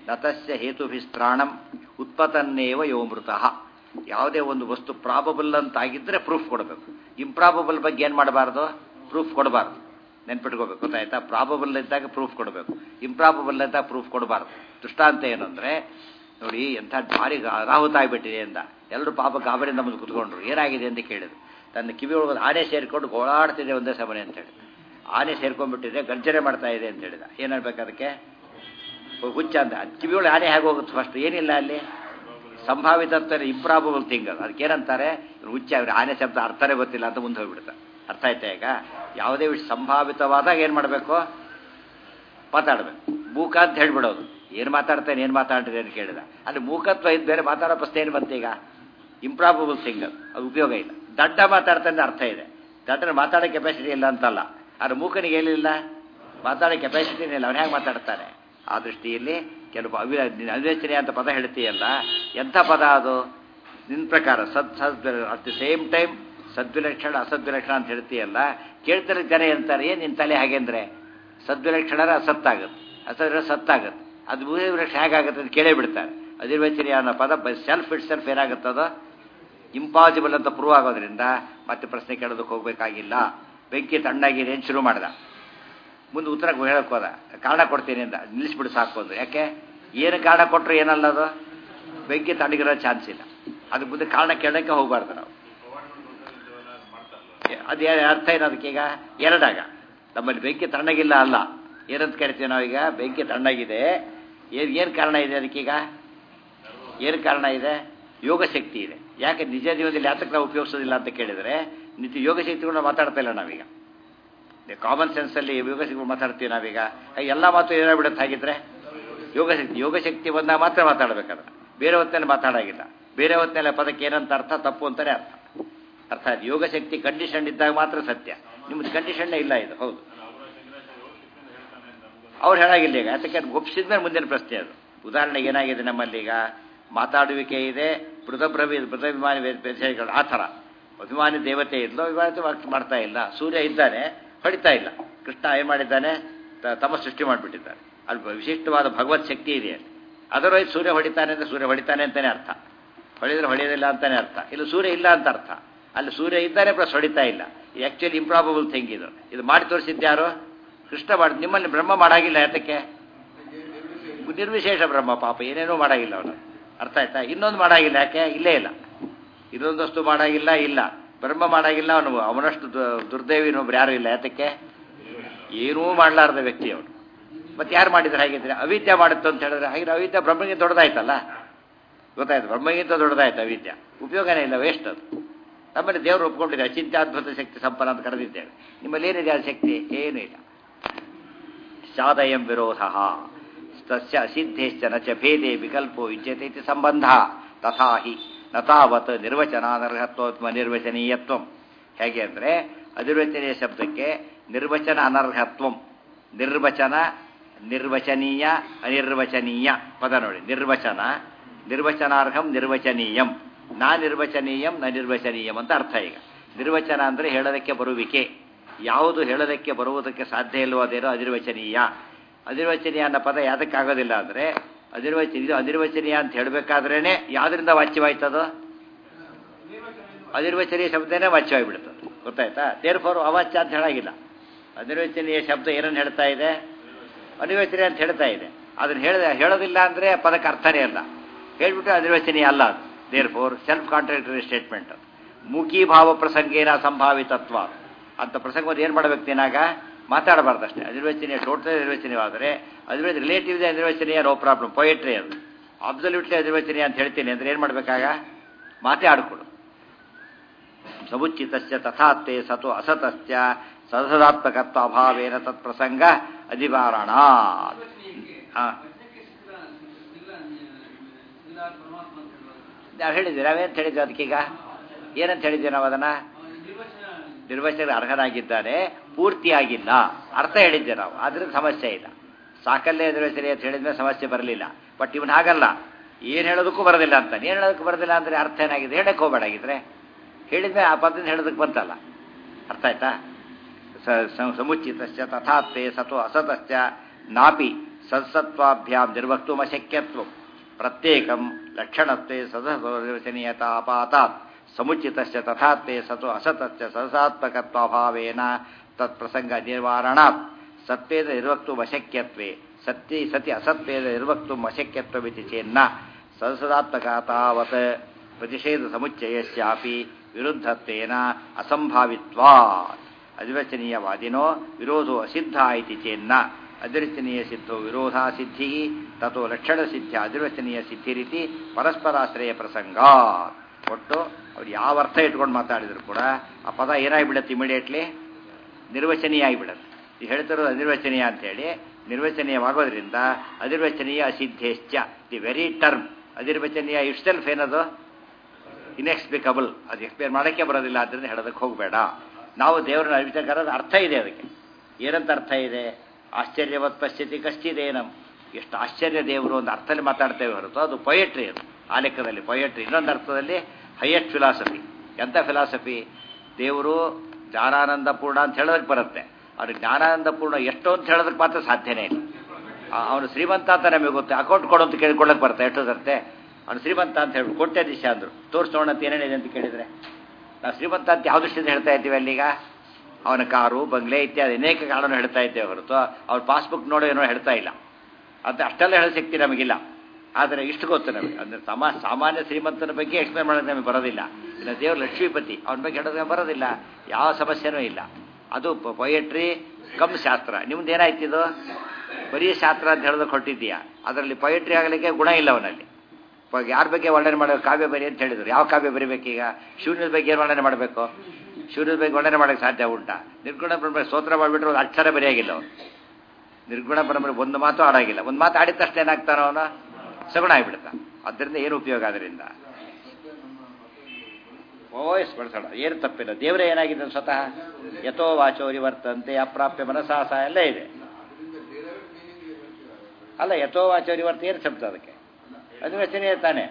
[SPEAKER 1] ನತಸ್ಯ ಹೇತುಭಿಸ್ತ್ರಾಣಂ ಉತ್ಪತನ್ನೇವ ಯೋ ಮೃತಃ ಯಾವುದೇ ಒಂದು ವಸ್ತು ಪ್ರಾಬಬಲ್ ಅಂತಾಗಿದ್ದರೆ ಪ್ರೂಫ್ ಕೊಡಬೇಕು ಇಂಪ್ರಾಬಬಲ್ ಬಗ್ಗೆ ಏನು ಮಾಡಬಾರ್ದು ಪ್ರೂಫ್ ಕೊಡಬಾರ್ದು ನೆನ್ಪಿಟ್ಕೋಬೇಕು ಗೊತ್ತಾಯ್ತಾ ಪ್ರಾಬಬಲ್ ಇದ್ದಾಗ ಪ್ರೂಫ್ ಕೊಡಬೇಕು ಇಂಪ್ರಾಬಬಲ್ ಇದ್ದಾಗ ಪ್ರೂಫ್ ಕೊಡಬಾರ್ದು ದೃಷ್ಟಾಂತ ಏನು ಅಂದರೆ ನೋಡಿ ಎಂಥ ಭಾರಿ ಅನಾಹುತ ಆಗಿಬಿಟ್ಟಿದೆ ಅಂತ ಎಲ್ಲರೂ ಪಾಪ ಗಾಬರಿಯಿಂದ ಮುಂದೆ ಕುತ್ಕೊಂಡ್ರು ಏನಾಗಿದೆ ಅಂತ ಕೇಳಿದ್ರು ತನ್ನ ಕಿವಿ ಒಳಗೆ ಆನೆ ಸೇರಿಕೊಂಡು ಗೋಳಾಡ್ತಿದೆ ಒಂದೇ ಸಮನೆ ಅಂತ ಹೇಳಿ ಆನೆ ಸೇರ್ಕೊಂಡ್ಬಿಟ್ಟಿದೆ ಗರ್ಜನೆ ಮಾಡ್ತಾ ಇದೆ ಅಂತ ಹೇಳಿದ ಏನು ಹೇಳ್ಬೇಕು ಅದಕ್ಕೆ ಹುಚ್ಚ ಅಂತ ಕಿವಿ ಒಳಗೆ ಆನೆ ಹೇಗೆ ಹೋಗುತ್ತೆ ಫಸ್ಟ್ ಏನಿಲ್ಲ ಅಲ್ಲಿ ಸಂಭಾವಿತ ಇಂಪ್ರಾಬಬಲ್ ಥಿಂಗ್ ಅದು ಅದಕ್ಕೇನಂತಾರೆ ಹುಚ್ಚ ಅವ್ರಿಗೆ ಆನೆ ಶಬ್ದ ಅರ್ಥನೇ ಗೊತ್ತಿಲ್ಲ ಅಂತ ಮುಂದೆ ಹೋಗ್ಬಿಡ್ತಾರೆ ಅರ್ಥ ಆಯ್ತಾ ಈಗ ಯಾವುದೇ ವಿಷಯ ಸಂಭಾವಿತವಾದಾಗ ಏನು ಮಾಡಬೇಕು ಮಾತಾಡಬೇಕು ಮೂಕ ಅಂತ ಹೇಳ್ಬಿಡೋದು ಏನು ಮಾತಾಡ್ತೇನೆ ಏನು ಮಾತಾಡ್ತಿದೆ ಅಂತ ಕೇಳಿದ ಅಲ್ಲಿ ಮೂಕತ್ವ ಇದ್ದು ಬೇರೆ ಮಾತಾಡೋ ಪ್ರಶ್ನೆ ಏನು ಬಂತೀಗ ಇಂಪ್ರಾಬಬಲ್ ಥಿಂಗ್ ಅದು ಉಪಯೋಗ ಇಲ್ಲ ದಡ್ಡ ಮಾತಾಡ್ತಾನೆ ಅರ್ಥ ಇದೆ ದಡ್ಡನ ಮಾತಾಡೋ ಕೆಪಾಸಿಟಿ ಇಲ್ಲ ಅಂತಲ್ಲ ಆದ್ರೆ ಮೂಕನಿಗೆ ಏನಿಲ್ಲ ಮಾತಾಡೋ ಕೆಪಾಸಿಟಿನೇ ಇಲ್ಲ ಅವನು ಹೇಗೆ ಮಾತಾಡ್ತಾನೆ ಆ ದೃಷ್ಟಿಯಲ್ಲಿ ಕೆಲವು ಅವಿ ಅನ್ವೇಷಣೆ ಅಂತ ಪದ ಹೇಳ್ತೀಯಲ್ಲ ಎಂಥ ಪದ ಅದು ನಿನ್ನ ಪ್ರಕಾರ ಸದ್ ಸದ್ ಅಟ್ ದಿ ಸೇಮ್ ಟೈಮ್ ಸದ್ವಿಲಕ್ಷಣ ಅಸದ್ವಿಲಕ್ಷಣ ಅಂತ ಹೇಳ್ತೀಯಲ್ಲ ಕೇಳ್ತಾರೆ ಜನ ಅಂತಾರೆ ಏನು ನಿನ್ನ ತಲೆ ಹಾಗೆ ಅಂದರೆ ಸದ್ವಿಲಕ್ಷಣರ ಅಸತ್ತಾಗುತ್ತೆ ಅಸದ್ರ ಸತ್ತಾಗುತ್ತೆ ಅದು ವಿಲಕ್ಷಣ ಹೇಗಾಗುತ್ತೆ ಅಂತ ಕೇಳೇ ಬಿಡ್ತಾರೆ ಅದಿರ್ವಚನೆ ಅನ್ನೋ ಪದ ಸೆಲ್ಫ್ ಇಟ್ ಸೆಲ್ಫ್ ಏನಾಗುತ್ತದೋ ಇಂಪಾಸಿಬಲ್ ಅಂತ ಪ್ರೂವ್ ಆಗೋದ್ರಿಂದ ಮತ್ತೆ ಪ್ರಶ್ನೆ ಕೇಳೋದಕ್ಕೆ ಹೋಗಬೇಕಾಗಿಲ್ಲ ಬೆಂಕಿ ತಣ್ಣಾಗಿದೆ ಅಂತ ಶುರು ಮಾಡ್ದ ಮುಂದೆ ಉತ್ತರ ಹೇಳಕ್ಕೆ ಹೋದ ಕಾರಣ ಕೊಡ್ತೀನಿ ಅಂತ ನಿಲ್ಲಿಸ್ಬಿಡು ಸಾಕು ಅಂದ್ರು ಯಾಕೆ ಏನು ಕಾರಣ ಕೊಟ್ಟರು ಏನಲ್ಲದು ಬೆಂಕಿ ತಣ್ಣಗಿರೋ ಚಾನ್ಸ್ ಇಲ್ಲ ಅದು ಮುಂದೆ ಕಾರಣ ಕೇಳೋಕ್ಕೆ ಹೋಗಬಾರ್ದು ನಾವು ಅದು ಅರ್ಥ ಏನು ಅದಕ್ಕೀಗ ಎರಡಾಗ ನಮ್ಮಲ್ಲಿ ಬೆಂಕಿ ತಣ್ಣಗಿಲ್ಲ ಅಲ್ಲ ಏನಂತ ಕರಿತೀವಿ ನಾವೀಗ ಬೆಂಕಿ ತಣ್ಣಗಿದೆ ಏನು ಏನು ಕಾರಣ ಇದೆ ಅದಕ್ಕೀಗ ಏನು ಕಾರಣ ಇದೆ ಯೋಗ ಶಕ್ತಿ ಇದೆ ಯಾಕೆ ನಿಜ ಜೀವನದಲ್ಲಿ ಯಾತಕ್ಕೆ ನಾವು ಉಪಯೋಗಿಸೋದಿಲ್ಲ ಅಂತ ಕೇಳಿದರೆ ನಿತ್ಯ ಯೋಗ ಶಕ್ತಿಗಳನ್ನ ಮಾತಾಡ್ತಾ ಇಲ್ಲ ನಾವೀಗ ಕಾಮನ್ ಸೆನ್ಸಲ್ಲಿ ಯೋಗ ಶಕ್ತಿ ಮಾತಾಡ್ತೀವಿ ನಾವೀಗ ಎಲ್ಲ ಮಾತು ಏನಾಗ್ಬಿಡುತ್ತೆ ಹಾಗಿದ್ರೆ ಯೋಗ ಶಕ್ತಿ ಯೋಗ ಶಕ್ತಿ ಬಂದಾಗ ಮಾತ್ರ ಮಾತಾಡಬೇಕಾದ್ರೆ ಬೇರೆ ಹೊತ್ತಲ್ಲಿ ಮಾತಾಡಾಗಿಲ್ಲ ಬೇರೆ ಹೊತ್ತಲ್ಲಿ ಪದಕ್ಕೆ ಏನಂತ ಅರ್ಥ ತಪ್ಪು ಅಂತಲೇ ಅರ್ಥ ಅರ್ಥ ಆಯ್ತು ಯೋಗ ಶಕ್ತಿ ಕಂಡೀಷನ್ ಇದ್ದಾಗ ಮಾತ್ರ ಸತ್ಯ ನಿಮ್ಮದು ಕಂಡೀಷನ್ನೇ ಇಲ್ಲ ಇದು ಹೌದು ಅವ್ರು ಹೇಳಾಗಿಲ್ಲ ಈಗ ಅದಕ್ಕೆ ಒಪ್ಪಿಸಿದ ಮೇಲೆ ಮುಂದಿನ ಪ್ರಶ್ನೆ ಅದು ಉದಾಹರಣೆಗೆ ಏನಾಗಿದೆ ನಮ್ಮಲ್ಲಿ ಈಗ ಮಾತಾಡುವಿಕೆ ಇದೆ ಮೃತಭ್ರವಿ ಮೃತಭಿಮಾನಿ ವಿಷಯಗಳು ಆ ಥರ ಅಭಿಮಾನಿ ದೇವತೆ ಇದ್ಲೋ ಅಭಿಮಾನಿ ವರ್ಕ್ ಮಾಡ್ತಾ ಇಲ್ಲ ಸೂರ್ಯ ಇದ್ದಾನೆ ಹೊಡಿತಾ ಇಲ್ಲ ಕೃಷ್ಣ ಏನು ಮಾಡಿದ್ದಾನೆ ತಮ್ಮ ಸೃಷ್ಟಿ ಮಾಡಿಬಿಟ್ಟಿದ್ದಾರೆ ಅಲ್ಲಿ ವಿಶಿಷ್ಟವಾದ ಭಗವತ್ ಶಕ್ತಿ ಇದೆ ಅಲ್ಲಿ ಅದರ್ವೈಸ್ ಸೂರ್ಯ ಹೊಡಿತಾನೆ ಅಂದರೆ ಸೂರ್ಯ ಹೊಡಿತಾನೆ ಅಂತಲೇ ಅರ್ಥ ಹೊಡೆದ್ರೆ ಹೊಡೆಯೋದಿಲ್ಲ ಅಂತಲೇ ಅರ್ಥ ಇಲ್ಲಿ ಸೂರ್ಯ ಇಲ್ಲ ಅಂತ ಅರ್ಥ ಅಲ್ಲಿ ಸೂರ್ಯ ಇದ್ದಾನೆ ಪ್ಲಸ್ ಹೊಡಿತಾ ಇಲ್ಲ ಆ್ಯಕ್ಚುಲಿ ಇಂಪ್ರಾಬಬಲ್ ಥಿಂಗ್ ಇದು ಇದು ಮಾಡಿ ತೋರಿಸಿದ್ಯಾರು ಕೃಷ್ಣ ಮಾಡಿ ನಿಮ್ಮಲ್ಲಿ ಬ್ರಹ್ಮ ಮಾಡಾಗಿಲ್ಲ ಯಾತಕ್ಕೆ ನಿರ್ವಿಶೇಷ ಬ್ರಹ್ಮ ಪಾಪ ಏನೇನೂ ಮಾಡಾಗಿಲ್ಲ ಅವನು ಅರ್ಥ ಆಯ್ತಾ ಇನ್ನೊಂದು ಮಾಡಾಗಿಲ್ಲ ಯಾಕೆ ಇಲ್ಲೇ ಇಲ್ಲ ಇನ್ನೊಂದಷ್ಟು ಮಾಡಾಗಿಲ್ಲ ಇಲ್ಲ ಬ್ರಹ್ಮ ಮಾಡಾಗಿಲ್ಲ ಅವನು ಅವನಷ್ಟು ದುರ್ದೇವಿನೊಬ್ರು ಯಾರೂ ಇಲ್ಲ ಯಾತಕ್ಕೆ ಏನೂ ಮಾಡಲಾರ್ದ ವ್ಯಕ್ತಿ ಅವನು ಮತ್ತೆ ಯಾರು ಮಾಡಿದ್ರೆ ಹಾಗಿದ್ರೆ ಅವಿದ್ಯೆ ಮಾಡುತ್ತೆ ಅಂತ ಹೇಳಿದ್ರೆ ಹಾಗೆ ಅವಿದ್ಯೆ ಬ್ರಹ್ಮಗಿಂತ ದೊಡ್ಡದಾಯ್ತಲ್ಲ ಗೊತ್ತಾಯ್ತು ಬ್ರಹ್ಮಗಿಂತ ದೊಡ್ಡದಾಯ್ತು ಅವಿದ್ಯೆ ಉಪಯೋಗನೇ ಇಲ್ಲ ವೇಸ್ಟ್ ಅದು ನಮ್ಮಲ್ಲಿ ದೇವರು ಒಪ್ಕೊಂಡಿದೆ ಅಚಿಂತ್ಯಾದ್ಭುತ ಶಕ್ತಿ ಸಂಪನ್ನ ಅಂತ ಕರೆದಿದ್ದೇವೆ ನಿಮ್ಮಲ್ಲಿ ಏನಿದೆ ಆ ಶಕ್ತಿ ಏನೂ ಇಲ್ಲ ಶಾದಯಂ ವಿರೋಧ ತಸ್ಯ ಅಸಿದ್ಧೇಶ್ಚ ನ ಚ ಭೇದೆ ವಿಕಲ್ಪೋ ಯುಜ್ಯತೆ ಇತಿ ಸಂಬಂಧ ತಥಾ ಹಿ ನತಾವತ್ ನಿರ್ವಚನಾನರ್ಹತ್ವ ನಿರ್ವಚನೀಯತ್ವಂ ಹೇಗೆ ಅಂದರೆ ಅನಿರ್ವಚನೀಯ ಶಬ್ದಕ್ಕೆ ನಿರ್ವಚನ ಅನರ್ಹತ್ವಂ ನಿರ್ವಚನ ನಿರ್ವಚನೀಯ ಅನಿರ್ವಚನೀಯ ಪದ ನೋಡಿ ನಿರ್ವಚನ ನಿರ್ವಚನಾರ್ಹಂ ನಿರ್ವಚನೀಯಂ ನಾ ನಿರ್ವಚನೀಯಂ ನ ನಿರ್ವಚನೀಯಂ ಅಂತ ಅರ್ಥ ಈಗ ನಿರ್ವಚನ ಅಂದರೆ ಹೇಳೋದಕ್ಕೆ ಬರುವಿಕೆ ಯಾವುದು ಹೇಳೋದಕ್ಕೆ ಬರುವುದಕ್ಕೆ ಸಾಧ್ಯ ಇಲ್ಲವೋ ಅದೇನೋ ಅನಿರ್ವಚನೀಯ ಅನಿರ್ವಚನೀಯ ಅನ್ನೋ ಪದ ಯಾವುದಕ್ಕಾಗೋದಿಲ್ಲ ಅಂದರೆ ಅನಿರ್ವಚನ ಇದು ಅನಿರ್ವಚನೀಯ ಅಂತ ಹೇಳಬೇಕಾದ್ರೇ ಯಾವುದರಿಂದ ವಾಚ್ಯವಾಯ್ತದು ಅನಿರ್ವಚನೀಯ ಶಬ್ದನೇ ವಾಚ್ಯವಾಗಿಬಿಡ್ತದೆ ಗೊತ್ತಾಯ್ತಾ ದೇರ್ಫೋರ್ ಅವಾಚ್ಯ ಅಂತ ಹೇಳಾಗಿಲ್ಲ ಅನಿರ್ವಚನೀಯ ಶಬ್ದ ಏನನ್ನು ಹೇಳ್ತಾ ಇದೆ ಅನಿರ್ವಚನೀಯ ಅಂತ ಹೇಳ್ತಾ ಇದೆ ಅದನ್ನು ಹೇಳ ಹೇಳೋದಿಲ್ಲ ಅಂದರೆ ಪದಕ್ಕೆ ಅರ್ಥನೇ ಅಲ್ಲ ಹೇಳ್ಬಿಟ್ಟು ಅನಿರ್ವಚನೀಯ ಅಲ್ಲ ಅದು therefore self contradictory statement ಮುಖೀಭಾವ ಪ್ರಸಂಗೇನ ಸಂಭಾವಿತತ್ವ ಅಂತ ಪ್ರಸಂಗವನ್ನು ಏನು ಮಾಡಬೇಕು ನೀನಾಗ ಮಾತಾಡಬಾರ್ದಷ್ಟೇ ಅನಿರ್ವಚನೀಯ ಟೋಟಲ್ ನಿರ್ವಚನೀಯವಾದರೆ ಅದ್ರ ರಿಲೇಟಿವ್ ನಿರ್ವಚನೀಯ ನೋ ಪ್ರಾಬ್ಲಮ್ ಪೊಯೆಟ್ರಿ ಅದು ಅಬ್ಸಲ್ಯೂಟ್ಲಿ ಅನಿರ್ವಚನೀಯ ಅಂತ ಹೇಳ್ತೀನಿ ಅಂದರೆ ಏನು ಮಾಡಬೇಕಾಗ ಮಾತೇ ಆಡ್ಕೊಡು ಸಮುಚಿತಸ್ಯ ತಥಾತ್ತೆ ಸತು ಅಸತಸ್ಯ ಸದಸದಾತ್ಮಕತ್ವ ಅಭಾವೇನ ತತ್ಪ್ರಸಂಗ ಅಧಿವಾರಣ ನಾವು ಹೇಳಿದ್ವಿ ನಾವೇಂತ ಹೇಳಿದ್ವಿ ಅದಕ್ಕೀಗ ಏನಂತ ಹೇಳಿದ್ವಿ ನಾವು ಅದನ್ನ ನಿರ್ವಚನ ಅರ್ಹನಾಗಿದ್ದಾನೆ ಪೂರ್ತಿಯಾಗಿಲ್ಲ ಅರ್ಥ ಹೇಳಿದ್ದೆ ನಾವು ಆದ್ರಿಂದ ಸಮಸ್ಯೆ ಇಲ್ಲ ಸಾಕಲ್ಲೇ ನಿರ್ವಚನೆ ಅಂತ ಹೇಳಿದ್ಮೇಲೆ ಸಮಸ್ಯೆ ಬರಲಿಲ್ಲ ಬಟ್ ಇವನು ಹಾಗಲ್ಲ ಏನು ಹೇಳೋದಕ್ಕೂ ಬರೋದಿಲ್ಲ ಅಂತ ಏನು ಹೇಳೋದಕ್ಕೂ ಬರೋದಿಲ್ಲ ಅಂದರೆ ಅರ್ಥ ಏನಾಗಿದೆ ಹೇಳಕ್ಕೆ ಹೋಗಬೇಡಾಗಿದ್ರೆ ಹೇಳಿದ್ಮೇಲೆ ಆ ಪದ್ಧತಿ ಹೇಳೋದಕ್ಕೆ ಬಂತಲ್ಲ ಅರ್ಥ ಆಯ್ತಾ ಸಮುಚಿತಶ್ಚ ತಥಾತ್ತೆ ಸತು ಅಸತಶ್ಚ ನಾಪಿ ಸತ್ಸತ್ವಾಭ್ಯಾಂ ನಿರ್ವಕ್ತುಮಶಕ್ಯತ್ವ ಪ್ರತ್ಯೇಕಂ ಲಕ್ಷಣತ್ವೇ ಸದಸನಿಯತಾಪಾತಾತ್ ಸಮುಚಿತಶ್ಚ ತಥಾತ್ವೇ ಸತು ಅಸತಶ್ಚ ಸದಸಾತ್ಮಕತ್ವಾಭಾವೇನ ತತ್ಪ್ರಸಂಗ ನಿವಾರಣಾತ್ ಸತ್ವೇದ ನಿರ್ವಕ್ತು ಅಶಕ್ಯತ್ವೇ ಸತ್ಯ ಸತಿ ಅಸತ್ವೇದ ನಿರ್ವಕ್ತು ಅಶಕ್ಯತ್ವವಿತಿ ಚೇನ್ನ ಸದಸದಾತ್ಮಕತಾವತ್ ಪ್ರತಿಷೇಧ ಸಮುಚ್ಚಯಸ್ಯಾಪಿ ವಿರುದ್ಧತ್ವೇನ ಅಸಂಭಾವಿತ್ವಾತ್ ಅಧಿವಚನೀಯವಾದಿನೋ ವಿರೋಧೋ ಅಸಿದ್ಧ ಇತಿ ಚೇನ್ನ ಅಧಿವಚನೀಯ ಸಿದ್ಧೋ ವಿರೋಧ ಸಿದ್ಧಿ ತಥೋ ಲಕ್ಷಣ ಸಿದ್ಧ ಅಧಿವಚನೀಯ ಸಿದ್ಧಿ ರೀತಿ ಪರಸ್ಪರಾಶ್ರಯ ಪ್ರಸಂಗ ಒಟ್ಟು ಅವ್ರು ಯಾವ ಅರ್ಥ ಇಟ್ಕೊಂಡು ಮಾತಾಡಿದ್ರು ಕೂಡ ಆ ಪದ ಏನಾಗಿಬಿಡುತ್ತೆ ಇಮಿಡಿಯೇಟ್ಲಿ ನಿರ್ವಚನೀಯ ಆಗಿಬಿಡುತ್ತೆ ಈ ಹೇಳ್ತಿರೋದು ಅನಿರ್ವಚನೀಯ ಅಂತೇಳಿ ನಿರ್ವಚನೀಯವಾಗೋದ್ರಿಂದ ಅನಿರ್ವಚನೀಯ ಅಸಿದ್ಧೇಶ್ಚ ದಿ ವೆರಿ ಟರ್ಮ್ ಅನಿರ್ವಚನೀಯ ಇಟ್ ಸೆಲ್ಫ್ ಏನದು ಇನ್ಎಕ್ಸ್ಪ್ಲಿಕಬಲ್ ಅದು ಎಕ್ಸ್ಪ್ಲೇನ್ ಮಾಡೋಕ್ಕೆ ಬರೋದಿಲ್ಲ ಆದ್ದರಿಂದ ಹೇಳೋದಕ್ಕೆ ಹೋಗಬೇಡ ನಾವು ದೇವರನ್ನ ಅರಿತಕ್ಕಂಥದ್ದು ಅರ್ಥ ಇದೆ ಅದಕ್ಕೆ ಏನಂತ ಅರ್ಥ ಇದೆ ಆಶ್ಚರ್ಯವತ್ ಪಶ್ಯತಿ ಕಷ್ಟಿದೇನಂ ಎಷ್ಟು ಆಶ್ಚರ್ಯ ದೇವರು ಒಂದು ಅರ್ಥದಲ್ಲಿ ಮಾತಾಡ್ತೇವೆ ಹೊರತು ಅದು ಪೊಯೆಟ್ರಿ ಅದು ಆ ಲೆಕ್ಕದಲ್ಲಿ ಪೊಯೆಟ್ರಿ ಇನ್ನೊಂದು ಅರ್ಥದಲ್ಲಿ ಹೈಯೆಸ್ಟ್ ಫಿಲಾಸಫಿ ಎಂಥ ಫಿಲಾಸಫಿ ದೇವರು ಜ್ಞಾನಾನಂದ ಪೂರ್ಣ ಅಂತ ಹೇಳೋದಕ್ಕೆ ಬರುತ್ತೆ ಅವ್ರಿಗೆ ಜ್ಞಾನಾನಂದ ಪೂರ್ಣ ಎಷ್ಟು ಅಂತ ಹೇಳೋದಕ್ಕೆ ಮಾತ್ರ ಸಾಧ್ಯನೇ ಇಲ್ಲ ಅವನು ಶ್ರೀಮಂತ ಅಂತ ನಮಗೆ ಗೊತ್ತು ಅಕೌಂಟ್ ಕೊಡು ಅಂತ ಕೇಳ್ಕೊಳ್ಳೋಕೆ ಬರುತ್ತೆ ಎಷ್ಟು ತರ್ತೆ ಅವನು ಶ್ರೀಮಂತ ಅಂತ ಹೇಳಿ ಕೊಟ್ಟೆ ದಿಶೆ ಅಂದರು ತೋರಿಸೋಣ ಅಂತ ಏನೇನಿದೆ ಅಂತ ಕೇಳಿದರೆ ನಾವು ಶ್ರೀಮಂತ ಅಂತ ಯಾವ ದೃಷ್ಟಿಯಿಂದ ಹೇಳ್ತಾ ಇದ್ದೀವಿ ಅಲ್ಲೀಗ ಅವನ ಕಾರು ಬಂಗ್ಲೆ ಇತ್ಯಾದಿ ಅನೇಕ ಕಾರಣವನ್ನು ಹೇಳ್ತಾ ಇದ್ದೇವೆ ಹೊರತು ಅವ್ರ ಪಾಸ್ಬುಕ್ ನೋಡೋ ಏನೋ ಹೇಳ್ತಾ ಇಲ್ಲ ಅಂತ ಅಷ್ಟೆಲ್ಲ ಹೇಳೋ ಶಕ್ತಿ ನಮಗಿಲ್ಲ ಆದರೆ ಇಷ್ಟು ಗೊತ್ತು ನಮಗೆ ಅಂದರೆ ಸಮಾ ಸಾಮಾನ್ಯ ಶ್ರೀಮಂತನ ಬಗ್ಗೆ ಎಕ್ಸ್ಪ್ಲೇನ್ ಮಾಡೋಕ್ಕೆ ನಮಗೆ ಬರೋದಿಲ್ಲ ಇನ್ನು ದೇವ್ರ ಲಕ್ಷ್ಮೀಪತಿ ಅವನ ಬಗ್ಗೆ ಹೇಳೋದಕ್ಕೆ ಬರೋದಿಲ್ಲ ಯಾವ ಸಮಸ್ಯೆನೂ ಇಲ್ಲ ಅದು ಪೊಯೆಟ್ರಿ ಕಮ್ ಶಾಸ್ತ್ರ ನಿಮ್ದು ಏನಾಯ್ತಿದು ಬರೀ ಶಾಸ್ತ್ರ ಅಂತ ಹೇಳೋದಕ್ಕೆ ಹೊಟ್ಟಿದ್ದೀಯಾ ಅದರಲ್ಲಿ ಪೊಯೆಟ್ರಿ ಆಗಲಿಕ್ಕೆ ಗುಣ ಇಲ್ಲ ಅವನಲ್ಲಿ ಯಾರ ಬಗ್ಗೆ ವರ್ಣನೆ ಮಾಡಬೇಕು ಕಾವ್ಯ ಬರಿ ಅಂತ ಹೇಳಿದ್ರು ಯಾವ ಕಾವ್ಯ ಬರಿಬೇಕೀಗ ಶೂನ್ಯದ ಬಗ್ಗೆ ಏನು ವರ್ಣನೆ ಮಾಡಬೇಕು ಶೂನ್ಯದ ಬಗ್ಗೆ ವರ್ಣನೆ ಮಾಡೋಕ್ಕೆ ಸಾಧ್ಯ ಉಂಟಾ ನಿರ್ಗುಣ ಪರಂಪರೆ ಸ್ತೋತ್ರ ಮಾಡಿಬಿಟ್ರೆ ಒಂದು ಅಕ್ಷರ ಬರೆಯಾಗಿಲ್ಲ ಅವನು ನಿರ್ಗುಣ ಪರಂಪರೆ ಒಂದು ಮಾತು ಆಡಾಗಿಲ್ಲ ಒಂದು ಮಾತು ಆಡಿದ ತಕ್ಷಣ ಏನಾಗ್ತಾನೋ ಅವನು ಸಗುಣ ಆಗಿಬಿಡ್ತಾ ಅದರಿಂದ ಏನು ಉಪಯೋಗ ಅದರಿಂದ ಓಯಸ್ ಬಳಸೋಣ ಏನು ತಪ್ಪಿಲ್ಲ ದೇವರೇ ಏನಾಗಿದೆ ಸ್ವತಃ ಯಥೋ ವಾಚೋರಿ ವರ್ತಂತೆ ಅಪ್ರಾಪ್ಯ ಮನಸಾಸ ಎಲ್ಲ ಇದೆ ಅಲ್ಲ ಯಥೋ ವಾಚೋರಿ ವರ್ತ ಏನು ಶಬ್ದ ಅದಕ್ಕೆ ಅಧಿವಚನೀಯ ತಾನೆ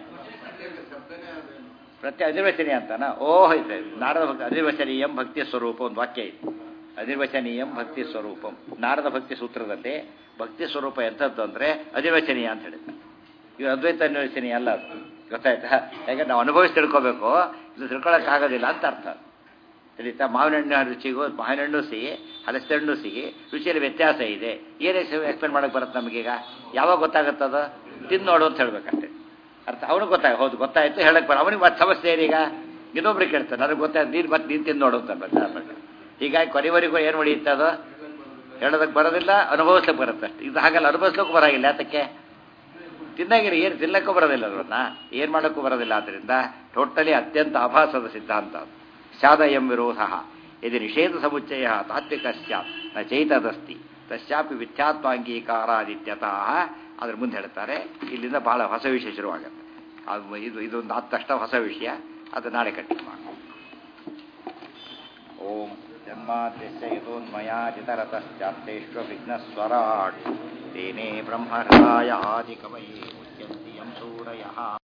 [SPEAKER 1] ಪ್ರತ್ಯ ಅಧಿವಚನೀಯ ಅಂತಾನ ಓಹ್ ಇದೆ ನಾರದ ಭಕ್ತಿ ಅಧಿವಚನೀಯಂ ಭಕ್ತಿ ಸ್ವರೂಪ ಒಂದು ವಾಕ್ಯ ಇದೆ ಅಧಿವಚನೀಯಂ ಭಕ್ತಿ ಸ್ವರೂಪಂ ನಾರದ ಭಕ್ತಿ ಸೂತ್ರದಲ್ಲಿ ಭಕ್ತಿ ಸ್ವರೂಪ ಎಂಥದ್ದು ಅಂದರೆ ಅಧಿವಚನೀಯ ಅಂತ ಹೇಳಿದ್ದ ಇದು ಅದ್ವೈತ ಅನ್ವಚನೀಯ ಅಲ್ಲ ಅದು ಗೊತ್ತಾಯ್ತಾ ಯಾಕಂದ್ರೆ ನಾವು ಅನುಭವಿಸಿ ತಿಳ್ಕೋಬೇಕು ಇದು ತಿಳ್ಕೊಳ್ಳೋಕ್ಕಾಗೋದಿಲ್ಲ ಅಂತ ಅರ್ಥ ತಿಳಿತಾ ಮಾವಿನ ಹಣ್ಣು ರುಚಿಗೂ ಮಾವಿನ ಹಣ್ಣು ಸಿಹಿ ಹಲಸಿನ ಹಣ್ಣು ಸಿಹಿ ರುಚಿಯಲ್ಲಿ ವ್ಯತ್ಯಾಸ ಇದೆ ಏನೇ ಎಕ್ಸ್ಪ್ಲೇನ್ ಮಾಡೋಕೆ ಬರುತ್ತೆ ನಮಗೀಗ ಯಾವಾಗ ಗೊತ್ತಾಗುತ್ತದು ತಿಂದು ನೋಡು ಅಂತ ಹೇಳ್ಬೇಕಷ್ಟೇ ಅರ್ಥ ಅವನಿಗೆ ಗೊತ್ತಾಗ ಹೌದು ಗೊತ್ತಾಯ್ತು ಹೇಳಕ್ ಬರ ಅವನಿಗೆ ಮತ್ತೆ ಸಮಸ್ಯೆ ಏನೀಗ ಇನ್ನೊಬ್ರಿಗೆ ಕೇಳ್ತಾನೆ ನನಗೆ ಗೊತ್ತಾಯ್ತು ನೀನು ಮತ್ತೆ ನೀನು ತಿಂದು ನೋಡು ಅಂತ ಹೀಗಾಗಿ ಕೊನೆವರೆಗೂ ಏನು ಉಳಿಯುತ್ತೆ ಅದು ಹೇಳೋದಕ್ಕೆ ಬರೋದಿಲ್ಲ ಅನುಭವಿಸ್ಲಿಕ್ಕೆ ಬರುತ್ತೆ ಅಷ್ಟೇ ಇದು ಹಾಗಲ್ಲ ಅನುಭವಿಸ್ಲಿಕ್ಕೂ ಬರಾಗಿಲ್ಲ ಯಾತಕ್ಕೆ ತಿನ್ನಾಗಿರಿ ಏನು ತಿನ್ನಕ್ಕೂ ಬರೋದಿಲ್ಲ ಅದನ್ನ ಏನು ಮಾಡೋಕ್ಕೂ ಬರೋದಿಲ್ಲ ಆದ್ದರಿಂದ ಟೋಟಲಿ ಅತ್ಯಂತ ಆಭಾಸದ ಸಿದ್ಧಾಂತ ಅದು ಸ್ಯಾದ ಎಂ ವಿರೋಧ ಇದು ನಿಷೇಧ ಸಮುಚ್ಚಯ ತಾತ್ವಿಕ ಸ್ಯಾತ್ ನ ಚೈತದಸ್ತಿ ತಸ್ಯಾಪಿ ಮಿಥ್ಯಾತ್ವಾಂಗೀಕಾರಾದಿತ್ಯತಃ ಅದ್ರ ಮುಂದೆ ಹೇಳ್ತಾರೆ ಇಲ್ಲಿಂದ ಬಹಳ ಹೊಸ ವಿಷಯ ಶುರುವಾಗುತ್ತೆ ಅದು ಇದು ಇದೊಂದು ಆದ ತಕ್ಷಣ ಹೊಸ ವಿಷಯ ಅದು ನಾಳೆ ಕಂಟಿನ್ಯೂ ಮಾಡೋಣ ಓಂ ಜನ್ಮಾದ್ಯಸ್ಯ ಯಥೋನ್ಮಯಾದಿತರತಶ್ಚಾತ್ತೇಷ್ವವಿಘ್ನಸ್ವರಾಟ್ ತೇನೇ ಬ್ರಹ್ಮಹೃದಾಯ ಆದಿಕವಯೇ ಮುಚ್ಯಂತಿ ಯಂ ಸೂರಯಃ